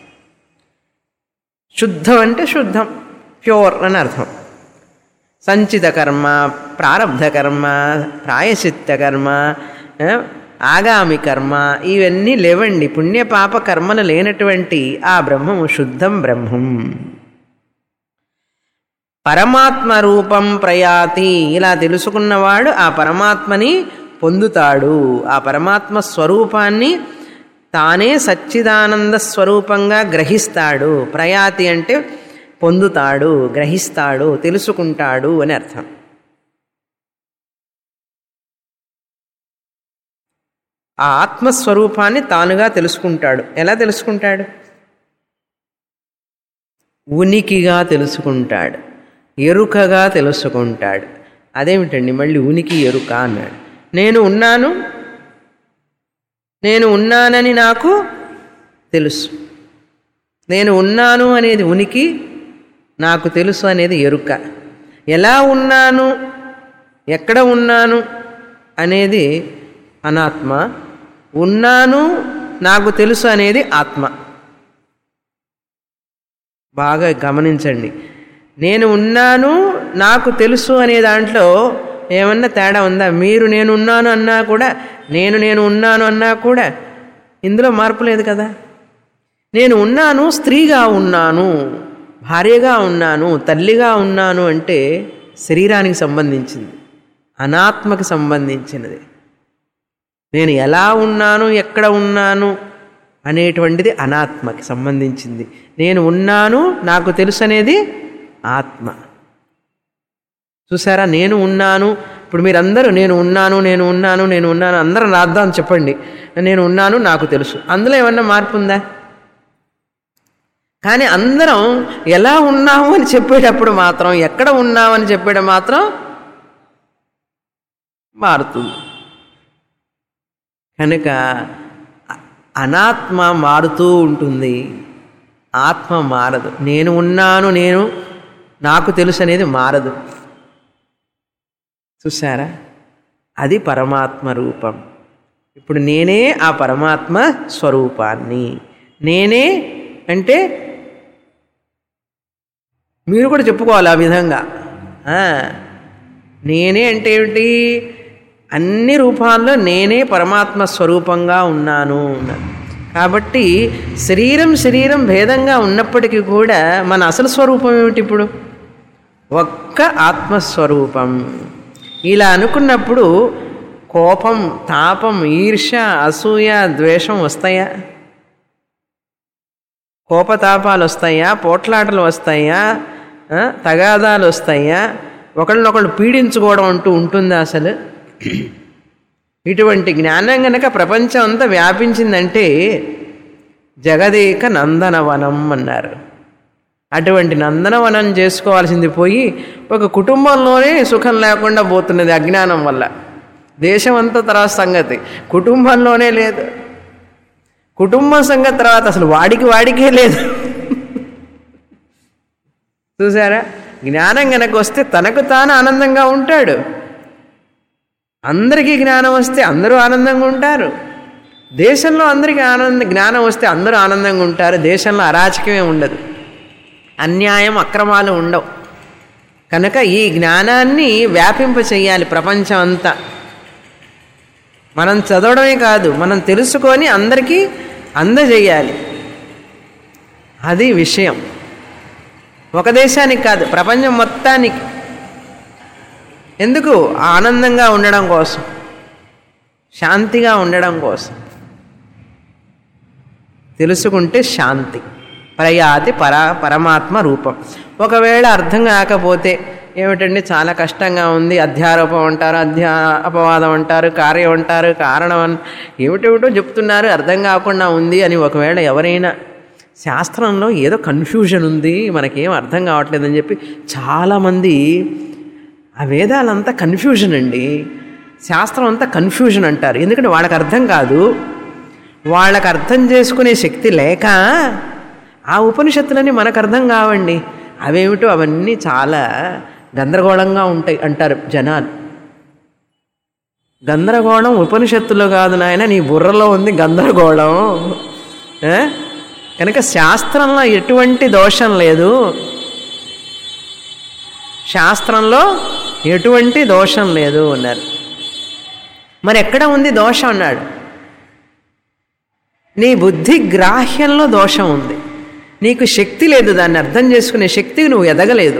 శుద్ధం అంటే శుద్ధం ప్యూర్ అని అర్థం సంచిత కర్మ ప్రారబ్ధ కర్మ ప్రాయశ్చిత్త కర్మ ఆ, ఆగామి కర్మ ఇవన్నీ లేవండి పుణ్య పాప కర్మలు లేనటువంటి ఆ బ్రహ్మము శుద్ధం బ్రహ్మం పరమాత్మ రూపం ప్రయాతి ఇలా తెలుసుకున్నవాడు ఆ పరమాత్మని పొందుతాడు ఆ పరమాత్మ స్వరూపాన్ని తానే సచ్చిదానంద స్వరూపంగా గ్రహిస్తాడు ప్రయాతి అంటే పొందుతాడు గ్రహిస్తాడు తెలుసుకుంటాడు అని అర్థం ఆ ఆత్మస్వరూపాన్ని తానుగా తెలుసుకుంటాడు ఎలా తెలుసుకుంటాడు ఉనికిగా తెలుసుకుంటాడు ఎరుకగా తెలుసుకుంటాడు అదేమిటండి మళ్ళీ ఉనికి ఎరుక అన్నాడు నేను ఉన్నాను నేను ఉన్నానని నాకు తెలుసు నేను ఉన్నాను అనేది ఉనికి నాకు తెలుసు అనేది ఎరుక ఎలా ఉన్నాను ఎక్కడ ఉన్నాను అనేది అనాత్మ ఉన్నాను నాకు తెలుసు అనేది ఆత్మ బాగా గమనించండి నేను ఉన్నాను నాకు తెలుసు అనే దాంట్లో ఏమన్నా తేడా ఉందా మీరు నేను ఉన్నాను అన్నా కూడా నేను నేను ఉన్నాను అన్నా కూడా ఇందులో మార్పు లేదు కదా నేను ఉన్నాను స్త్రీగా ఉన్నాను భార్యగా ఉన్నాను తల్లిగా ఉన్నాను అంటే శరీరానికి సంబంధించింది అనాత్మకి సంబంధించినది నేను ఎలా ఉన్నాను ఎక్కడ ఉన్నాను అనేటువంటిది అనాత్మకి సంబంధించింది నేను ఉన్నాను నాకు తెలుసు అనేది ఆత్మ చూసారా నేను ఉన్నాను ఇప్పుడు మీరందరూ నేను ఉన్నాను నేను ఉన్నాను నేను ఉన్నాను అందరం రాద్దాం చెప్పండి నేను ఉన్నాను నాకు తెలుసు అందులో ఏమన్నా మార్పు ఉందా కానీ అందరం ఎలా ఉన్నాము అని చెప్పేటప్పుడు మాత్రం ఎక్కడ ఉన్నామని చెప్పేటప్పుడు మాత్రం మారుతుంది కనుక అ- అనాత్మ మారుతూ ఉంటుంది ఆత్మ మారదు నేను ఉన్నాను నేను నాకు తెలుసు అనేది మారదు చూసారా అది పరమాత్మ రూపం ఇప్పుడు నేనే ఆ పరమాత్మ స్వరూపాన్ని నేనే అంటే మీరు కూడా చెప్పుకోవాలి ఆ విధంగా ఆ, నేనే అంటే ఏమిటి అన్ని రూపాల్లో నేనే పరమాత్మ స్వరూపంగా ఉన్నాను అన్నారు కాబట్టి శరీరం శరీరం భేదంగా ఉన్నప్పటికీ కూడా మన అసలు స్వరూపం ఏమిటి ఇప్పుడు ఒక్క ఆత్మస్వరూపం ఇలా అనుకున్నప్పుడు కోపం తాపం ఈర్ష అసూయ ద్వేషం వస్తాయా కోపతాపాలు వస్తాయా పోట్లాటలు వస్తాయా ఆ, తగాదాలు వస్తాయా ఒకళ్ళనొకళ్ళు పీడించుకోవడం అంటూ ఉంటుందా అసలు ఇటువంటి జ్ఞానం గనక ప్రపంచం అంతా వ్యాపించిందంటే జగదేక నందనవనం అన్నారు అటువంటి నందనవనం చేసుకోవాల్సింది పోయి ఒక కుటుంబంలోనే సుఖం లేకుండా పోతున్నది అజ్ఞానం వల్ల దేశం అంతా తర్వాత సంగతి కుటుంబంలోనే లేదు కుటుంబం సంగతి తర్వాత అసలు వాడికి వాడికే లేదు చూసారా జ్ఞానం గనక వస్తే తనకు తాను ఆనందంగా ఉంటాడు అందరికీ జ్ఞానం వస్తే అందరూ ఆనందంగా ఉంటారు దేశంలో అందరికీ ఆనంద జ్ఞానం వస్తే అందరూ ఆనందంగా ఉంటారు దేశంలో అరాచకమే ఉండదు అన్యాయం అక్రమాలు ఉండవు కనుక ఈ జ్ఞానాన్ని వ్యాపింప చేయాలి ప్రపంచం అంతా మనం చదవడమే కాదు మనం తెలుసుకొని అందరికీ అందజేయాలి అది విషయం ఒక దేశానికి కాదు ప్రపంచం మొత్తానికి ఎందుకు ఆనందంగా ఉండడం కోసం శాంతిగా ఉండడం కోసం తెలుసుకుంటే శాంతి ప్రయాతి పరా పరమాత్మ రూపం ఒకవేళ అర్థం కాకపోతే ఏమిటండి చాలా కష్టంగా ఉంది అధ్యారోపం అంటారు అధ్యా అపవాదం అంటారు కార్యం అంటారు కారణం అన్ ఏమిటేమిటో చెప్తున్నారు అర్థం కాకుండా ఉంది అని ఒకవేళ ఎవరైనా శాస్త్రంలో ఏదో కన్ఫ్యూజన్ ఉంది మనకేం అర్థం కావట్లేదని చెప్పి చాలామంది ఆ వేదాలంతా కన్ఫ్యూజన్ అండి శాస్త్రం అంతా కన్ఫ్యూజన్ అంటారు ఎందుకంటే వాళ్ళకి అర్థం కాదు వాళ్ళకి అర్థం చేసుకునే శక్తి లేక ఆ ఉపనిషత్తులన్నీ మనకు అర్థం కావండి అవేమిటో అవన్నీ చాలా గందరగోళంగా ఉంటాయి అంటారు జనాలు గందరగోళం ఉపనిషత్తులో కాదు నాయన నీ బుర్రలో ఉంది గందరగోళం ఏ? కనుక శాస్త్రంలో ఎటువంటి దోషం లేదు శాస్త్రంలో ఎటువంటి దోషం లేదు అన్నారు మరి ఎక్కడ ఉంది దోషం అన్నాడు నీ బుద్ధి గ్రాహ్యంలో దోషం ఉంది నీకు శక్తి లేదు దాన్ని అర్థం చేసుకునే శక్తికి నువ్వు ఎదగలేదు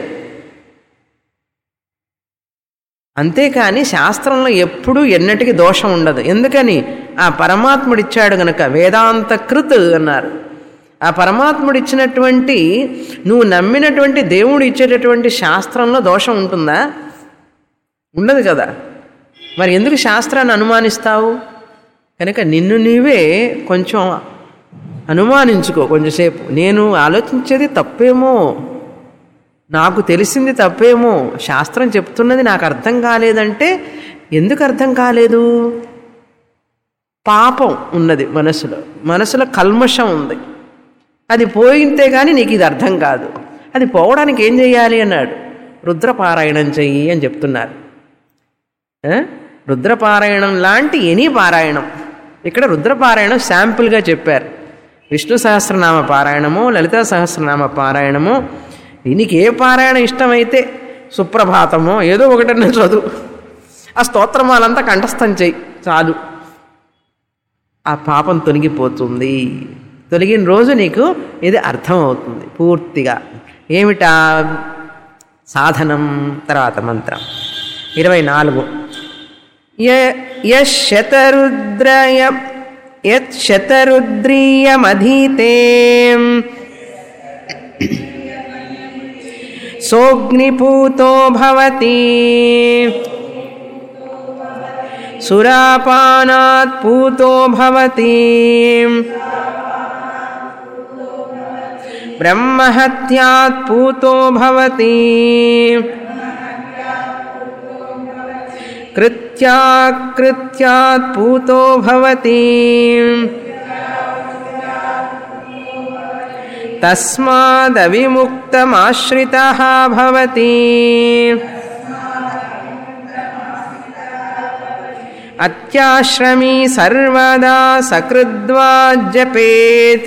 అంతేకాని శాస్త్రంలో ఎప్పుడూ ఎన్నటికీ దోషం ఉండదు ఎందుకని ఆ పరమాత్ముడిచ్చాడు గనక వేదాంత కృత్ అన్నారు ఆ పరమాత్ముడిచ్చినటువంటి నువ్వు నమ్మినటువంటి దేవుడు ఇచ్చేటటువంటి శాస్త్రంలో దోషం ఉంటుందా ఉండదు కదా మరి ఎందుకు శాస్త్రాన్ని అనుమానిస్తావు కనుక నిన్ను నీవే కొంచెం అనుమానించుకో కొంచెంసేపు నేను ఆలోచించేది తప్పేమో నాకు తెలిసింది తప్పేమో శాస్త్రం చెప్తున్నది నాకు అర్థం కాలేదంటే ఎందుకు అర్థం కాలేదు పాపం ఉన్నది మనసులో మనసులో కల్మషం ఉంది అది పోయింతే కానీ నీకు ఇది అర్థం కాదు అది పోవడానికి ఏం చెయ్యాలి అన్నాడు రుద్రపారాయణం చెయ్యి అని చెప్తున్నారు ఆ? రుద్రపారాయణం లాంటి ఎనీ పారాయణం ఇక్కడ రుద్రపారాయణం శాంపుల్గా చెప్పారు విష్ణు సహస్రనామ పారాయణము లలితా సహస్రనామ పారాయణము నీకు ఏ పారాయణ ఇష్టమైతే సుప్రభాతమో ఏదో ఒకటన్నా చదువు ఆ స్తోత్రమాలంతా కంఠస్థం చెయ్యి చాలు ఆ పాపం తొలగిపోతుంది తొలగిన రోజు నీకు ఇది అర్థమవుతుంది పూర్తిగా ఏమిటా సాధనం తర్వాత మంత్రం ఇరవై నాలుగు యశతరుద్రయ యశతరుద్రీయమధీతే సోగ్నిపూతో భవతి సురాపానాత్ పూతో భవతి బ్రహ్మహత్యాత్ పూతో భవతి కృత్యాకృత్యాత్ పూతో భవతి తస్మాదవిముక్తమాశ్రిత భవతి అత్యాశ్రమీ సర్వదా సకృద్వా జపేత్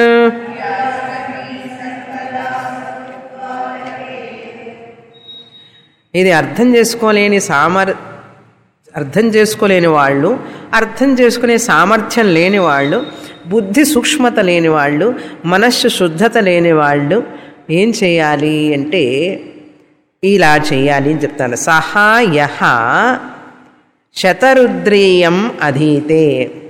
ఇది అర్థం చేసుకోలేని సామర్ అర్థం చేసుకోలేని వాళ్ళు అర్థం చేసుకునే సామర్థ్యం లేని వాళ్ళు బుద్ధి సూక్ష్మత లేని వాళ్ళు మనస్సు శుద్ధత లేని వాళ్ళు ఏం చేయాలి అంటే ఇలా చేయాలి అని చెప్తాను సహా యహ శతరుద్రీయం అధీతే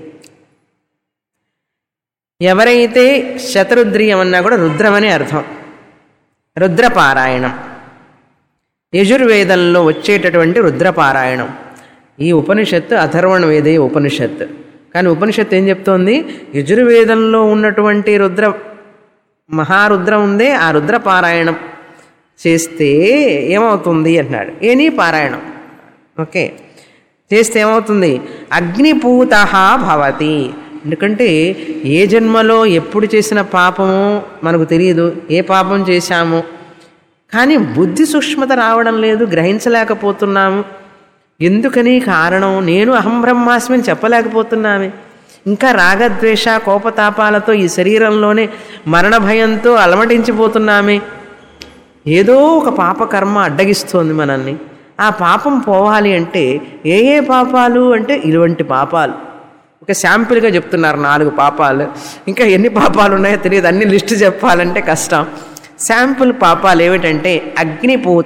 ఎవరైతే శతరుద్రీయం అన్నా కూడా రుద్రమని అర్థం రుద్రపారాయణం యజుర్వేదంలో వచ్చేటటువంటి రుద్రపారాయణం ఈ ఉపనిషత్తు అథర్వణ వేదే ఉపనిషత్తు కానీ ఉపనిషత్తు ఏం చెప్తోంది యజుర్వేదంలో ఉన్నటువంటి రుద్ర మహారుద్రం ఉందే ఆ రుద్ర పారాయణం చేస్తే ఏమవుతుంది అంటున్నాడు ఏనీ పారాయణం ఓకే చేస్తే ఏమవుతుంది అగ్నిపూత భవతి ఎందుకంటే ఏ జన్మలో ఎప్పుడు చేసిన పాపము మనకు తెలియదు ఏ పాపం చేశాము కానీ బుద్ధి సూక్ష్మత రావడం లేదు గ్రహించలేకపోతున్నాము ఎందుకని కారణం నేను అహం బ్రహ్మాస్మి అని చెప్పలేకపోతున్నామే ఇంకా రాగద్వేష కోపతాపాలతో ఈ శరీరంలోనే మరణ భయంతో అలమటించిపోతున్నామే ఏదో ఒక పాపకర్మ అడ్డగిస్తోంది మనల్ని ఆ పాపం పోవాలి అంటే ఏ ఏ పాపాలు అంటే ఇటువంటి పాపాలు ఒక శాంపిల్గా చెప్తున్నారు నాలుగు పాపాలు ఇంకా ఎన్ని పాపాలు ఉన్నాయో తెలియదు అన్ని లిస్టు చెప్పాలంటే కష్టం శాంపుల్ పాపాలు ఏమిటంటే అగ్నిపూత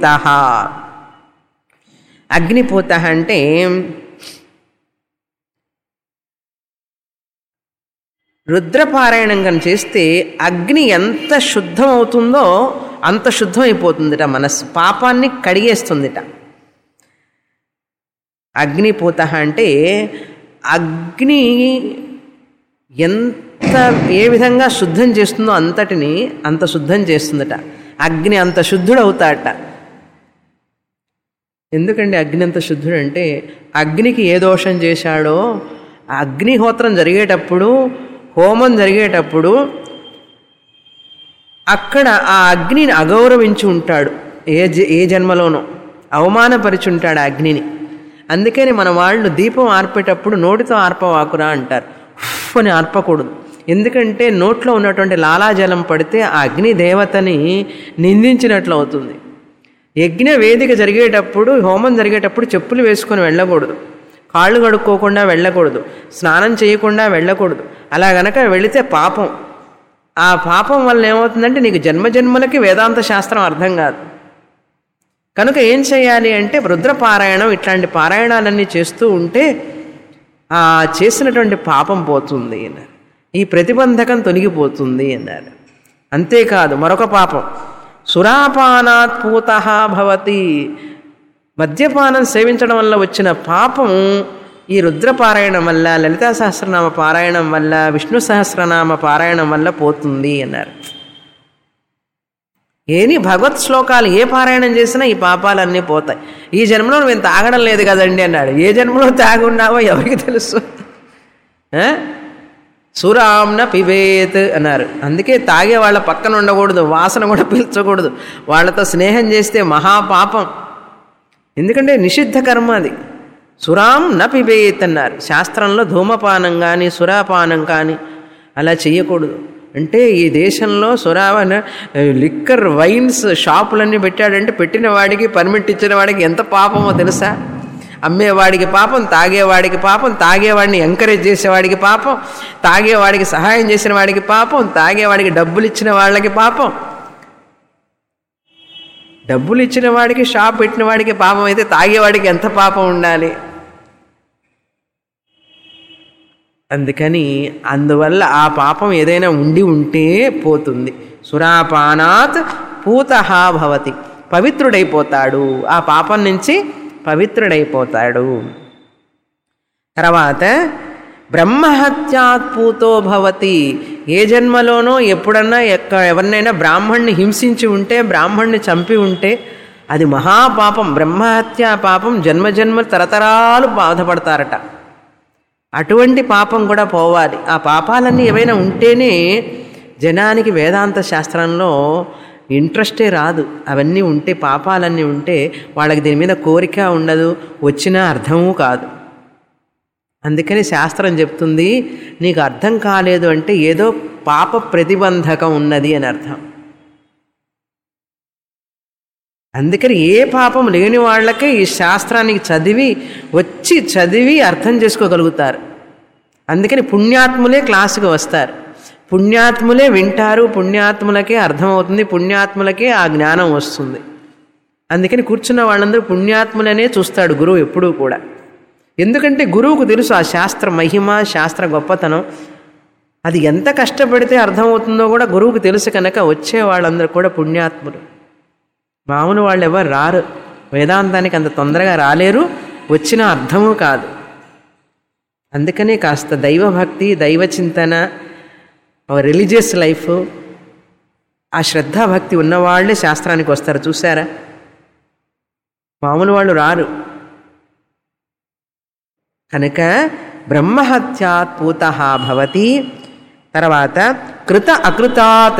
అగ్నిపూత అంటే రుద్రపారాయణం కనుక చేస్తే అగ్ని ఎంత శుద్ధం అవుతుందో అంత శుద్ధం అయిపోతుందిట మనస్సు పాపాన్ని కడిగేస్తుందిట అగ్నిపూత అంటే అగ్ని ఎంత ఏ విధంగా శుద్ధం చేస్తుందో అంతటిని అంత శుద్ధం చేస్తుందట అగ్ని అంత శుద్ధుడవుతాడట ఎందుకండి అగ్ని అంత శుద్ధుడు అంటే అగ్నికి ఏ దోషం చేశాడో ఆ అగ్నిహోత్రం జరిగేటప్పుడు హోమం జరిగేటప్పుడు అక్కడ ఆ అగ్నిని అగౌరవించి ఉంటాడు ఏ జ ఏ జన్మలోనో అవమానపరిచి ఉంటాడు ఆ అగ్నిని అందుకని మన వాళ్ళు దీపం ఆర్పేటప్పుడు నోటితో ఆర్పవాకురా అంటారు ఉఫ్ అని ఆర్పకూడదు ఎందుకంటే నోట్లో ఉన్నటువంటి లాలాజలం పడితే ఆ అగ్ని దేవతని నిందించినట్లు అవుతుంది యజ్ఞ వేదిక జరిగేటప్పుడు హోమం జరిగేటప్పుడు చెప్పులు వేసుకొని వెళ్ళకూడదు కాళ్ళు కడుక్కోకుండా వెళ్ళకూడదు స్నానం చేయకుండా వెళ్ళకూడదు అలా గనక వెళితే పాపం ఆ పాపం వల్ల ఏమవుతుందంటే నీకు జన్మజన్మలకి వేదాంత శాస్త్రం అర్థం కాదు కనుక ఏం చేయాలి అంటే రుద్రపారాయణం ఇట్లాంటి పారాయణాలన్నీ చేస్తూ ఉంటే ఆ చేసినటువంటి పాపం పోతుంది అన్నారు ఈ ప్రతిబంధకం తొలగిపోతుంది అన్నారు అంతేకాదు మరొక పాపం సురాపానాత్ పూత భవతి మద్యపానం సేవించడం వల్ల వచ్చిన పాపం ఈ రుద్రపారాయణం వల్ల లలితా సహస్రనామ పారాయణం వల్ల విష్ణు సహస్రనామ పారాయణం వల్ల పోతుంది అన్నారు ఏని భగవత్ శ్లోకాలు ఏ పారాయణం చేసినా ఈ పాపాలన్నీ పోతాయి ఈ జన్మలో నువ్వు తాగడం లేదు కదండి అన్నాడు ఏ జన్మలో తాగున్నావో ఎవరికి తెలుసు ఆ? సురాంన పిబేత్ అన్నారు అందుకే తాగే వాళ్ళ పక్కన ఉండకూడదు వాసన కూడా పీల్చకూడదు వాళ్ళతో స్నేహం చేస్తే మహాపాపం ఎందుకంటే నిషిద్ధ కర్మ అది సురాం న పిబేత్ అన్నారు శాస్త్రంలో ధూమపానం కానీ సురాపానం కానీ అలా చేయకూడదు అంటే ఈ దేశంలో సురావన లిక్కర్ వైన్స్ షాపులన్నీ పెట్టాడంటే పెట్టిన వాడికి పర్మిట్ ఇచ్చిన వాడికి ఎంత పాపమో తెలుసా అమ్మేవాడికి పాపం తాగేవాడికి పాపం తాగేవాడిని ఎంకరేజ్ చేసేవాడికి పాపం తాగేవాడికి సహాయం చేసిన వాడికి పాపం తాగేవాడికి డబ్బులు ఇచ్చిన వాళ్ళకి పాపం డబ్బులు ఇచ్చిన వాడికి షాప్ పెట్టిన వాడికి పాపం అయితే తాగేవాడికి ఎంత పాపం ఉండాలి అందుకని అందువల్ల ఆ పాపం ఏదైనా ఉండి ఉంటే పోతుంది సురాపానాత్ పూత భవతి పవిత్రుడైపోతాడు ఆ పాపం నుంచి పవిత్రుడైపోతాడు తర్వాత బ్రహ్మహత్యాత్ పూతో భవతి ఏ జన్మలోనో ఎప్పుడన్నా ఎక్క ఎవరినైనా బ్రాహ్మణ్ణి హింసించి ఉంటే బ్రాహ్మణ్ణి చంపి ఉంటే అది మహాపాపం బ్రహ్మహత్యా పాపం జన్మజన్మ తరతరాలు బాధపడతారట అటువంటి పాపం కూడా పోవాలి ఆ పాపాలన్నీ ఏవైనా ఉంటేనే జనానికి వేదాంత శాస్త్రంలో ఇంట్రెస్టే రాదు అవన్నీ ఉంటే పాపాలన్నీ ఉంటే వాళ్ళకి దీని మీద కోరిక ఉండదు వచ్చినా అర్థమూ కాదు అందుకని శాస్త్రం చెప్తుంది నీకు అర్థం కాలేదు అంటే ఏదో పాప ప్రతిబంధకం ఉన్నది అని అర్థం అందుకని ఏ పాపం లేని వాళ్ళకే ఈ శాస్త్రానికి చదివి వచ్చి చదివి అర్థం చేసుకోగలుగుతారు అందుకని పుణ్యాత్ములే క్లాసుకు వస్తారు పుణ్యాత్ములే వింటారు పుణ్యాత్ములకే అర్థమవుతుంది పుణ్యాత్ములకే ఆ జ్ఞానం వస్తుంది అందుకని కూర్చున్న వాళ్ళందరూ పుణ్యాత్ములనే చూస్తాడు గురువు ఎప్పుడూ కూడా ఎందుకంటే గురువుకు తెలుసు ఆ శాస్త్ర మహిమ శాస్త్ర గొప్పతనం అది ఎంత కష్టపడితే అర్థమవుతుందో కూడా గురువుకు తెలుసు కనుక వచ్చే వాళ్ళందరూ కూడా పుణ్యాత్ములు మామూలు వాళ్ళు ఎవరు రారు వేదాంతానికి అంత తొందరగా రాలేరు వచ్చిన అర్థము కాదు అందుకనే కాస్త దైవభక్తి దైవ చింతన రిలీజియస్ లైఫ్ ఆ శ్రద్ధాభక్తి ఉన్నవాళ్ళే శాస్త్రానికి వస్తారు చూసారా మామూలు వాళ్ళు రారు కనుక బ్రహ్మహత్యాత్ పూత భవతి తర్వాత కృత అకృతాత్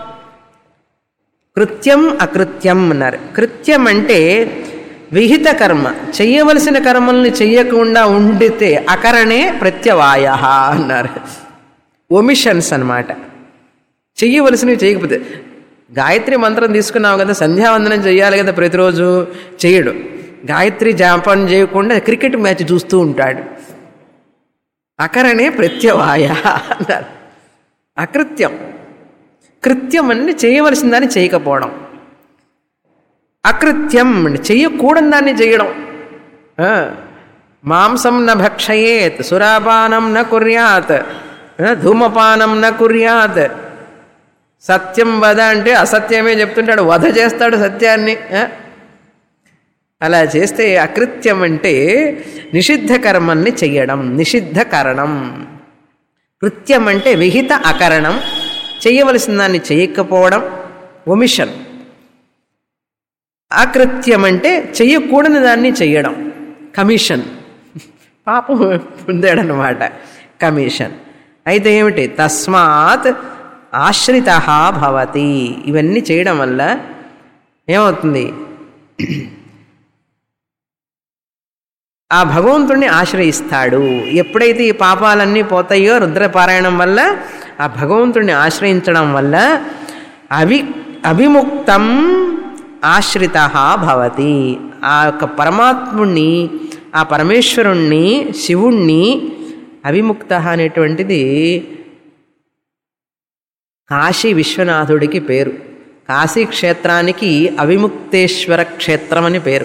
కృత్యం అకృత్యం అన్నారు కృత్యం అంటే విహిత కర్మ చెయ్యవలసిన కర్మల్ని చెయ్యకుండా ఉండితే అకరణే ప్రత్యవాయ అన్నారు ఒమిషన్స్ అన్నమాట చెయ్యవలసినవి చేయకపోతే గాయత్రి మంత్రం తీసుకున్నావు కదా సంధ్యావందనం చేయాలి కదా ప్రతిరోజు చేయడు గాయత్రి జాపం చేయకుండా క్రికెట్ మ్యాచ్ చూస్తూ ఉంటాడు అకరణే ప్రత్యవాయ అన్నారు అకృత్యం కృత్యం అంటే చేయవలసిన దాన్ని చేయకపోవడం అకృత్యం అంటే చెయ్యకూడని దాన్ని చేయడం ఆ, మాంసం న భక్షయేత్ సురాపానం న కుర్యాత్ ఆ, ధూమపానం న కుర్యాత్ సత్యం వద అంటే అసత్యమే చెప్తుంటాడు వధ చేస్తాడు సత్యాన్ని ఆ? అలా చేస్తే అకృత్యం అంటే నిషిద్ధ కర్మల్ని చెయ్యడం నిషిద్ధ కరణం కృత్యం అంటే విహిత అకరణం చేయవలసిన దాన్ని చేయకపోవడం ఒమిషన్ అకృత్యం అంటే చెయ్యకూడని దాన్ని చెయ్యడం కమిషన్ పాపం పొందాడనమాట కమిషన్ అయితే ఏమిటి తస్మాత్ ఆశ్రిత భవతి ఇవన్నీ చేయడం వల్ల ఏమవుతుంది ఆ భగవంతుణ్ణి ఆశ్రయిస్తాడు ఎప్పుడైతే ఈ పాపాలన్నీ పోతాయో రుద్రపారాయణం వల్ల ఆ భగవంతుణ్ణి ఆశ్రయించడం వల్ల అవి అవిముక్తం ఆశ్రిత భవతి ఆ యొక్క పరమాత్ముణ్ణి ఆ పరమేశ్వరుణ్ణి శివుణ్ణి అవిముక్త అనేటువంటిది కాశీ విశ్వనాథుడికి పేరు కాశీ క్షేత్రానికి అవిముక్తేశ్వర క్షేత్రం అని పేరు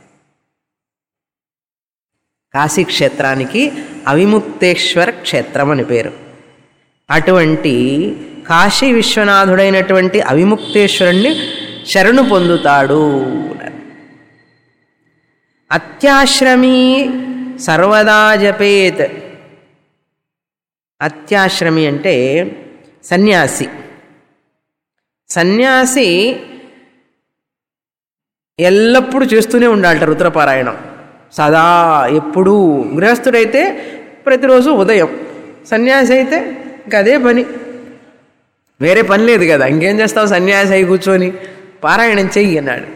కాశీ క్షేత్రానికి అవిముక్తేశ్వర క్షేత్రం అని పేరు అటువంటి కాశీ విశ్వనాథుడైనటువంటి అవిముక్తేశ్వరుణ్ణి శరణు పొందుతాడు అత్యాశ్రమీ సర్వదా జపేత్ అత్యాశ్రమి అంటే సన్యాసి సన్యాసి ఎల్లప్పుడూ చేస్తూనే ఉండాలట రుద్రపారాయణం సదా ఎప్పుడూ గృహస్థుడైతే ప్రతిరోజు ఉదయం సన్యాసి అయితే ఇంకా అదే పని వేరే పని లేదు కదా ఇంకేం చేస్తావు సన్యాసి అయి కూర్చొని పారాయణం చెయ్యి అన్నాడు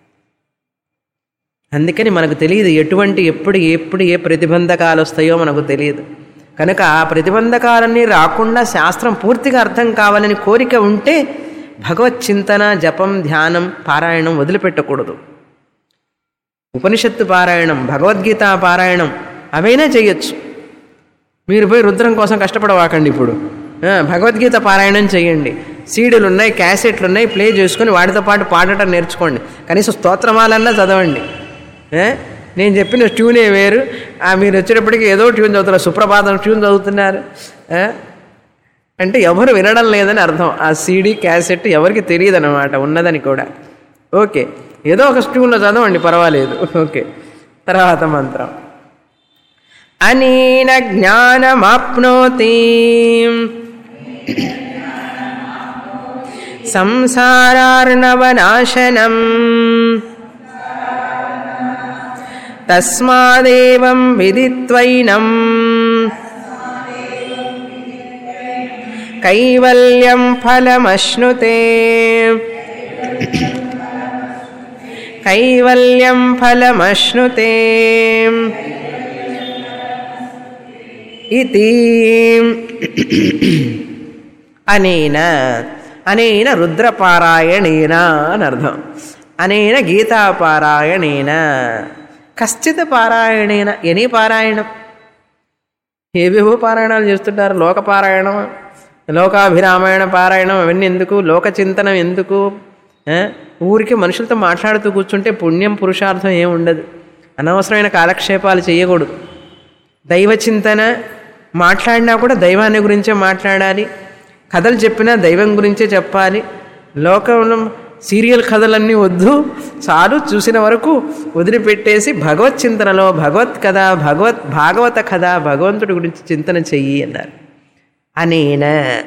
అందుకని మనకు తెలియదు ఎటువంటి ఎప్పుడు ఎప్పుడు ఏ ప్రతిబంధకాలు వస్తాయో మనకు తెలియదు కనుక ఆ ప్రతిబంధకాలన్నీ రాకుండా శాస్త్రం పూర్తిగా అర్థం కావాలని కోరిక ఉంటే భగవత్ చింతన జపం ధ్యానం పారాయణం వదిలిపెట్టకూడదు ఉపనిషత్తు పారాయణం భగవద్గీత పారాయణం అవైనా చేయొచ్చు మీరు పోయి రుద్రం కోసం కష్టపడవాకండి ఇప్పుడు ఆ, భగవద్గీత పారాయణం చేయండి సీడీలు ఉన్నాయి క్యాసెట్లు ఉన్నాయి ప్లే చేసుకొని వాటితో పాటు పాడటం నేర్చుకోండి కనీసం స్తోత్రమాలన్నా చదవండి ఏ? నేను చెప్పిన ట్యూనే వేరు ఆ మీరు వచ్చేటప్పటికి ఏదో ట్యూన్ చదువుతున్నారు సుప్రభాతం ట్యూన్ చదువుతున్నారు ఏ? అంటే ఎవరు వినడం లేదని అర్థం ఆ సీడీ క్యాసెట్ ఎవరికి తెలియదు అనమాట ఉన్నదని కూడా ఓకే ఏదో ఒక ట్యూన్లో చదవండి పర్వాలేదు ఓకే తర్వాత మంత్రం అనేన జ్ఞానమాప్నోతి సంసారార్ణవనాశనం తస్మాదేవం విదిత్వైనం కైవల్యం ఫలమశ్నుతే కైవల్యం ఫలమశ్నుతే ఇది అనేన అనేన రుద్రపారాయణేన అని అర్థం అనేన గీతాపారాయణేన కశ్చిత్ పారాయణేన ఎనీ పారాయణం ఏవేవో పారాయణాలు చేస్తుంటారు లోక పారాయణం లోకాభిరామాయణ పారాయణం అవన్నీ ఎందుకు లోక చింతనం ఎందుకు ఆ? ఊరికి మనుషులతో మాట్లాడుతూ కూర్చుంటే పుణ్యం పురుషార్థం ఏం ఉండదు అనవసరమైన కాలక్షేపాలు చేయకూడదు దైవ చింతన మాట్లాడినా కూడా దైవాన్ని గురించే మాట్లాడాలి కథలు చెప్పినా దైవం గురించే చెప్పాలి లోకంలో సీరియల్ కథలన్నీ వద్దు చాలు చూసిన వరకు వదిలిపెట్టేసి భగవత్ చింతనలో భగవత్ కథ భగవత్ భాగవత కథ భగవంతుడి గురించి చింతన చెయ్యి అన్నారు అనేన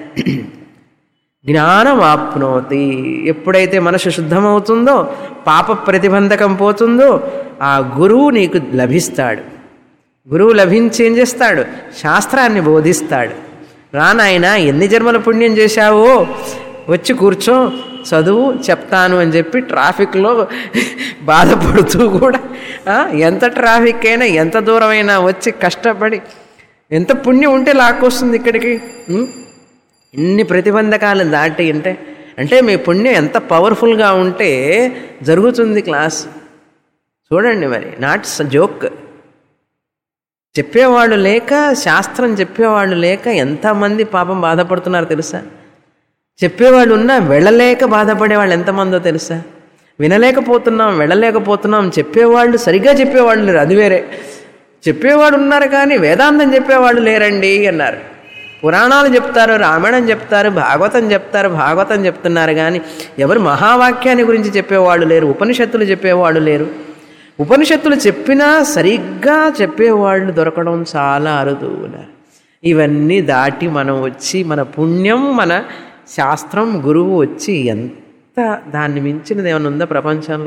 జ్ఞానం ఆప్నోతి ఎప్పుడైతే మనసు శుద్ధమవుతుందో పాప ప్రతిబంధకం పోతుందో ఆ గురువు నీకు లభిస్తాడు గురువు లభించి ఏం చేస్తాడు శాస్త్రాన్ని బోధిస్తాడు రానాయన ఎన్ని జన్మల పుణ్యం చేశావో వచ్చి కూర్చో చదువు చెప్తాను అని చెప్పి ట్రాఫిక్లో బాధపడుతూ కూడా ఆ, ఎంత ట్రాఫిక్ అయినా ఎంత దూరమైనా వచ్చి కష్టపడి ఎంత పుణ్యం ఉంటే లాక్కొస్తుంది ఇక్కడికి ఉం? ఇన్ని ప్రతిబంధకాలు దాటి అంటే అంటే మీ పుణ్యం ఎంత పవర్ఫుల్గా ఉంటే జరుగుతుంది క్లాస్ చూడండి మరి నాట్ జోక్ చెప్పేవాళ్ళు లేక శాస్త్రం చెప్పేవాళ్ళు లేక ఎంతమంది పాపం బాధపడుతున్నారో తెలుసా చెప్పేవాళ్ళు ఉన్నా వెళ్ళలేక బాధపడే వాళ్ళు ఎంతమందో తెలుసా వినలేకపోతున్నాం వెళ్ళలేకపోతున్నాం చెప్పేవాళ్ళు సరిగ్గా చెప్పేవాళ్ళు లేరు అది వేరే చెప్పేవాడు ఉన్నారు కానీ వేదాంతం చెప్పేవాళ్ళు లేరండి అన్నారు పురాణాలు చెప్తారు రామాయణం చెప్తారు భాగవతం చెప్తారు భాగవతం చెప్తున్నారు కానీ ఎవరు మహావాక్యాన్ని గురించి చెప్పేవాళ్ళు లేరు ఉపనిషత్తులు చెప్పేవాళ్ళు లేరు ఉపనిషత్తులు చెప్పినా సరిగ్గా చెప్పేవాళ్ళు దొరకడం చాలా అరుదు ఇవన్నీ దాటి మనం వచ్చి మన పుణ్యం మన శాస్త్రం గురువు వచ్చి ఎంత దాన్ని మించినది ఏమైనా ఉందా ప్రపంచంలో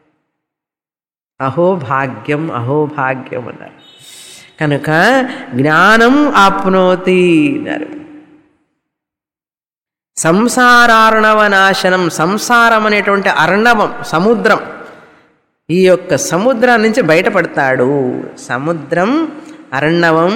అహో భాగ్యం అహో భాగ్యం అన్నారు కనుక జ్ఞానం ఆప్నోతి అన్నారు సంసారార్ణవ నాశనం సంసారం అనేటువంటి అర్ణవం సముద్రం ఈ యొక్క సముద్రం నుంచి బయటపడతాడు సముద్రం అరణ్యవం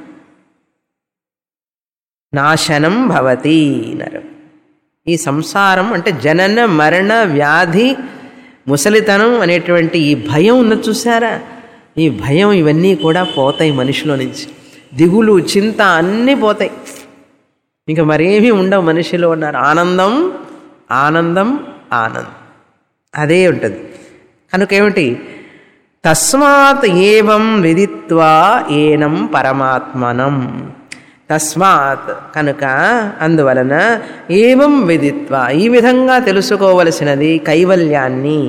నాశనం భవతి అన్నారు ఈ సంసారం అంటే జనన మరణ వ్యాధి ముసలితనం అనేటువంటి ఈ భయం ఉన్నది చూసారా ఈ భయం ఇవన్నీ కూడా పోతాయి మనిషిలో నుంచి దిగులు చింత అన్నీ పోతాయి ఇంకా మరేమీ ఉండవు మనిషిలో ఉన్నారు ఆనందం ఆనందం ఆనందం అదే ఉంటుంది కనుక ఏమిటి తస్మాత్ ఏవం విదిత్వా ఏనం పరమాత్మనం తస్మాత్ కనుక అందువలన ఏవం విదిత్వ ఈ విధంగా తెలుసుకోవలసినది కైవల్యాన్ని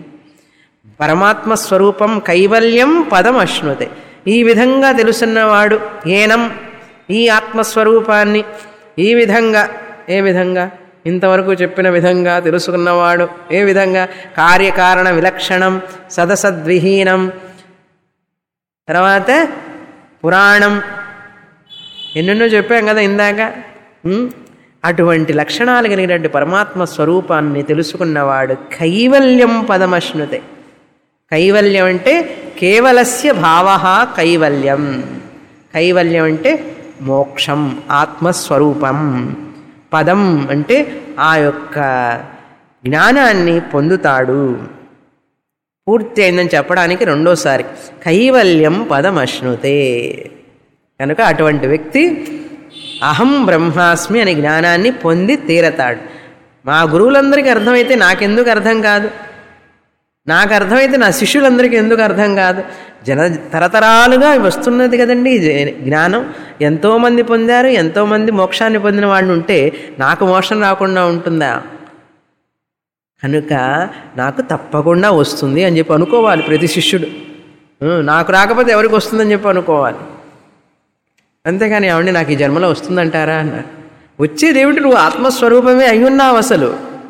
పరమాత్మ స్వరూపం కైవల్యం పదం అశ్నుతే ఈ విధంగా తెలుసున్నవాడు ఏనం ఈ ఆత్మస్వరూపాన్ని ఈ విధంగా ఏ విధంగా ఇంతవరకు చెప్పిన విధంగా తెలుసుకున్నవాడు ఏ విధంగా కార్యకారణ విలక్షణం సదసద్విహీనం తర్వాత పురాణం ఎన్నెన్నో చెప్పాం కదా ఇందాక ఉమ్, అటువంటి లక్షణాలు కలిగినటువంటి పరమాత్మ స్వరూపాన్ని తెలుసుకున్నవాడు కైవల్యం పదమశ్నుతే కైవల్యం అంటే కేవలస్య భావ కైవల్యం కైవల్యం అంటే మోక్షం ఆత్మస్వరూపం పదం అంటే ఆ యొక్క జ్ఞానాన్ని పొందుతాడు పూర్తి అయిందని చెప్పడానికి రెండోసారి కైవల్యం పదమశ్నుతే కనుక అటువంటి వ్యక్తి అహం బ్రహ్మాస్మి అనే జ్ఞానాన్ని పొంది తీరతాడు మా గురువులందరికీ అర్థమైతే నాకెందుకు అర్థం కాదు నాకు అర్థమైతే నా శిష్యులందరికీ ఎందుకు అర్థం కాదు జన తరతరాలుగా వస్తున్నది కదండి ఈ జ- జ్ఞానం ఎంతోమంది పొందారు ఎంతోమంది మోక్షాన్ని పొందిన వాళ్ళు ఉంటే నాకు మోక్షం రాకుండా ఉంటుందా కనుక నాకు తప్పకుండా వస్తుంది అని చెప్పి అనుకోవాలి ప్రతి శిష్యుడు "ఉ, నాకు రాకపోతే ఎవరికి వస్తుందని చెప్పి అనుకోవాలి అంతేగాని ఏమండి నాకు ఈ జన్మలో వస్తుందంటారా అన్నారు వచ్చేదేమిటి నువ్వు ఆత్మస్వరూపమే అయి ఉన్నావు అసలు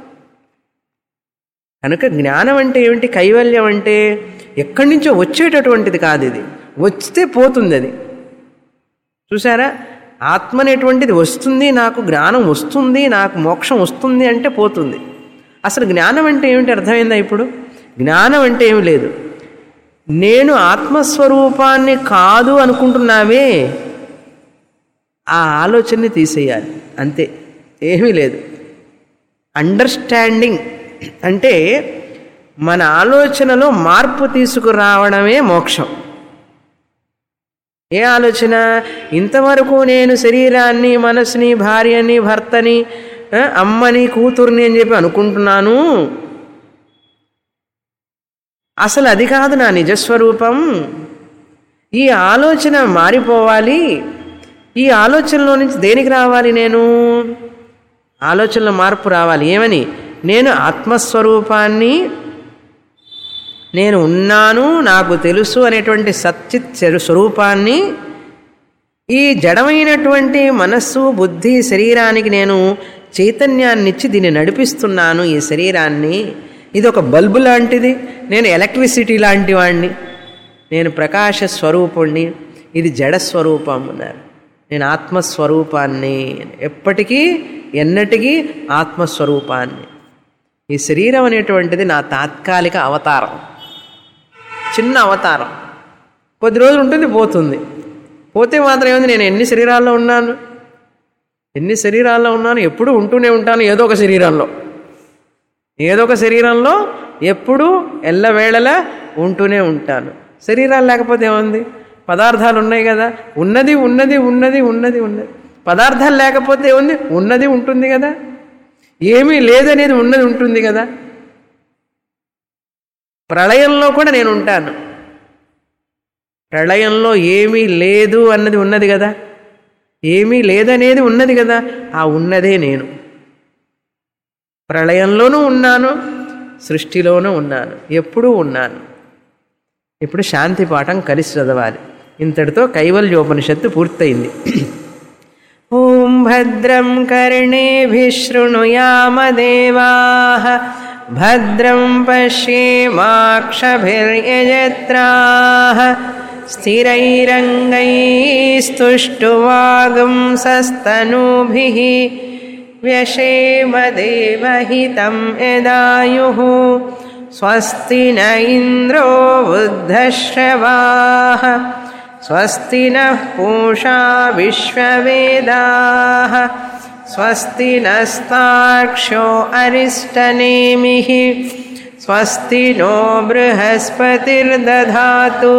కనుక జ్ఞానం అంటే ఏమిటి కైవల్యం అంటే ఎక్కడి నుంచో వచ్చేటటువంటిది కాదు ఇది వస్తే పోతుంది అది చూసారా ఆత్మ అనేటువంటిది వస్తుంది నాకు జ్ఞానం వస్తుంది నాకు మోక్షం వస్తుంది అంటే పోతుంది అసలు జ్ఞానం అంటే ఏమిటి అర్థమైందా ఇప్పుడు జ్ఞానం అంటే ఏమి లేదు నేను ఆత్మస్వరూపాన్ని కాదు అనుకుంటున్నావే ఆ ఆలోచనని తీసేయాలి అంతే ఏమీ లేదు అండర్స్టాండింగ్ అంటే మన ఆలోచనలో మార్పు తీసుకురావడమే మోక్షం ఏ ఆలోచన ఇంతవరకు నేను శరీరాన్ని మనసుని భార్యని భర్తని ఆ, అమ్మని కూతుర్ని అని చెప్పి అనుకుంటున్నాను అసలు అది కాదు నా నిజస్వరూపం ఈ ఆలోచన మారిపోవాలి ఈ ఆలోచనలో నుంచి దేనికి రావాలి నేను ఆలోచనలో మార్పు రావాలి ఏమని నేను ఆత్మస్వరూపాన్ని నేను ఉన్నాను నాకు తెలుసు అనేటువంటి సచ్చిత్ చెరు- స్వరూపాన్ని ఈ జడమైనటువంటి మనస్సు బుద్ధి శరీరానికి నేను చైతన్యాన్నిచ్చి దీన్ని నడిపిస్తున్నాను ఈ శరీరాన్ని ఇది ఒక బల్బు లాంటిది నేను ఎలక్ట్రిసిటీ లాంటి వాడిని నేను ప్రకాశ స్వరూపుణ్ణి ఇది జడ స్వరూపం అన్నారు నేను ఆత్మస్వరూపాన్ని ఎప్పటికీ ఎన్నటికీ ఆత్మస్వరూపాన్ని ఈ శరీరం అనేటువంటిది నా తాత్కాలిక అవతారం చిన్న అవతారం కొద్ది రోజులు ఉంటుంది పోతుంది పోతే మాత్రం ఏముంది నేను ఎన్ని శరీరాల్లో ఉన్నాను ఎన్ని శరీరాల్లో ఉన్నాను ఎప్పుడు ఉంటూనే ఉంటాను ఏదో ఒక శరీరంలో ఏదో ఒక శరీరంలో ఎప్పుడు ఎల్లవేళలా ఉంటూనే ఉంటాను శరీరాలు లేకపోతే ఏముంది పదార్థాలు ఉన్నాయి కదా ఉన్నది ఉన్నది ఉన్నది ఉన్నది ఉన్నది పదార్థాలు లేకపోతే ఏముంది ఉన్నది ఉంటుంది కదా ఏమీ లేదనేది ఉన్నది ఉంటుంది కదా ప్రళయంలో కూడా నేను ఉంటాను ప్రళయంలో ఏమీ లేదు అన్నది ఉన్నది కదా ఏమీ లేదనేది ఉన్నది కదా ఆ ఉన్నదే నేను ప్రళయంలోనూ ఉన్నాను సృష్టిలోనూ ఉన్నాను ఎప్పుడూ ఉన్నాను ఇప్పుడు శాంతి పాఠం కలిసి చదవాలి ఇంతటితో కైవల్యోపనిషత్తు పూర్తయింది ఓం భద్రం కర్ణేభిः శృణుయామదేవాः భద్రం పశ్యేమాక్షభిర్యజత్రాः స్థిరైరంగैस्तुष्टुवागुंसस्तनूभिः व्यशेमदेवहितं यदायुः స్వస్తి న ఇంద్రో వృద్ధశ్రవాः స్వస్తి నః పూషా విశ్వవేదాः స్వస్తి నస్తాక్షో అరిష్టనేమిः స్వస్తి నో బృహస్పతిర్దధాతు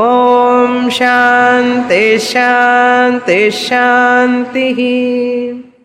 ఓం శాంతి శాంతి శాంతి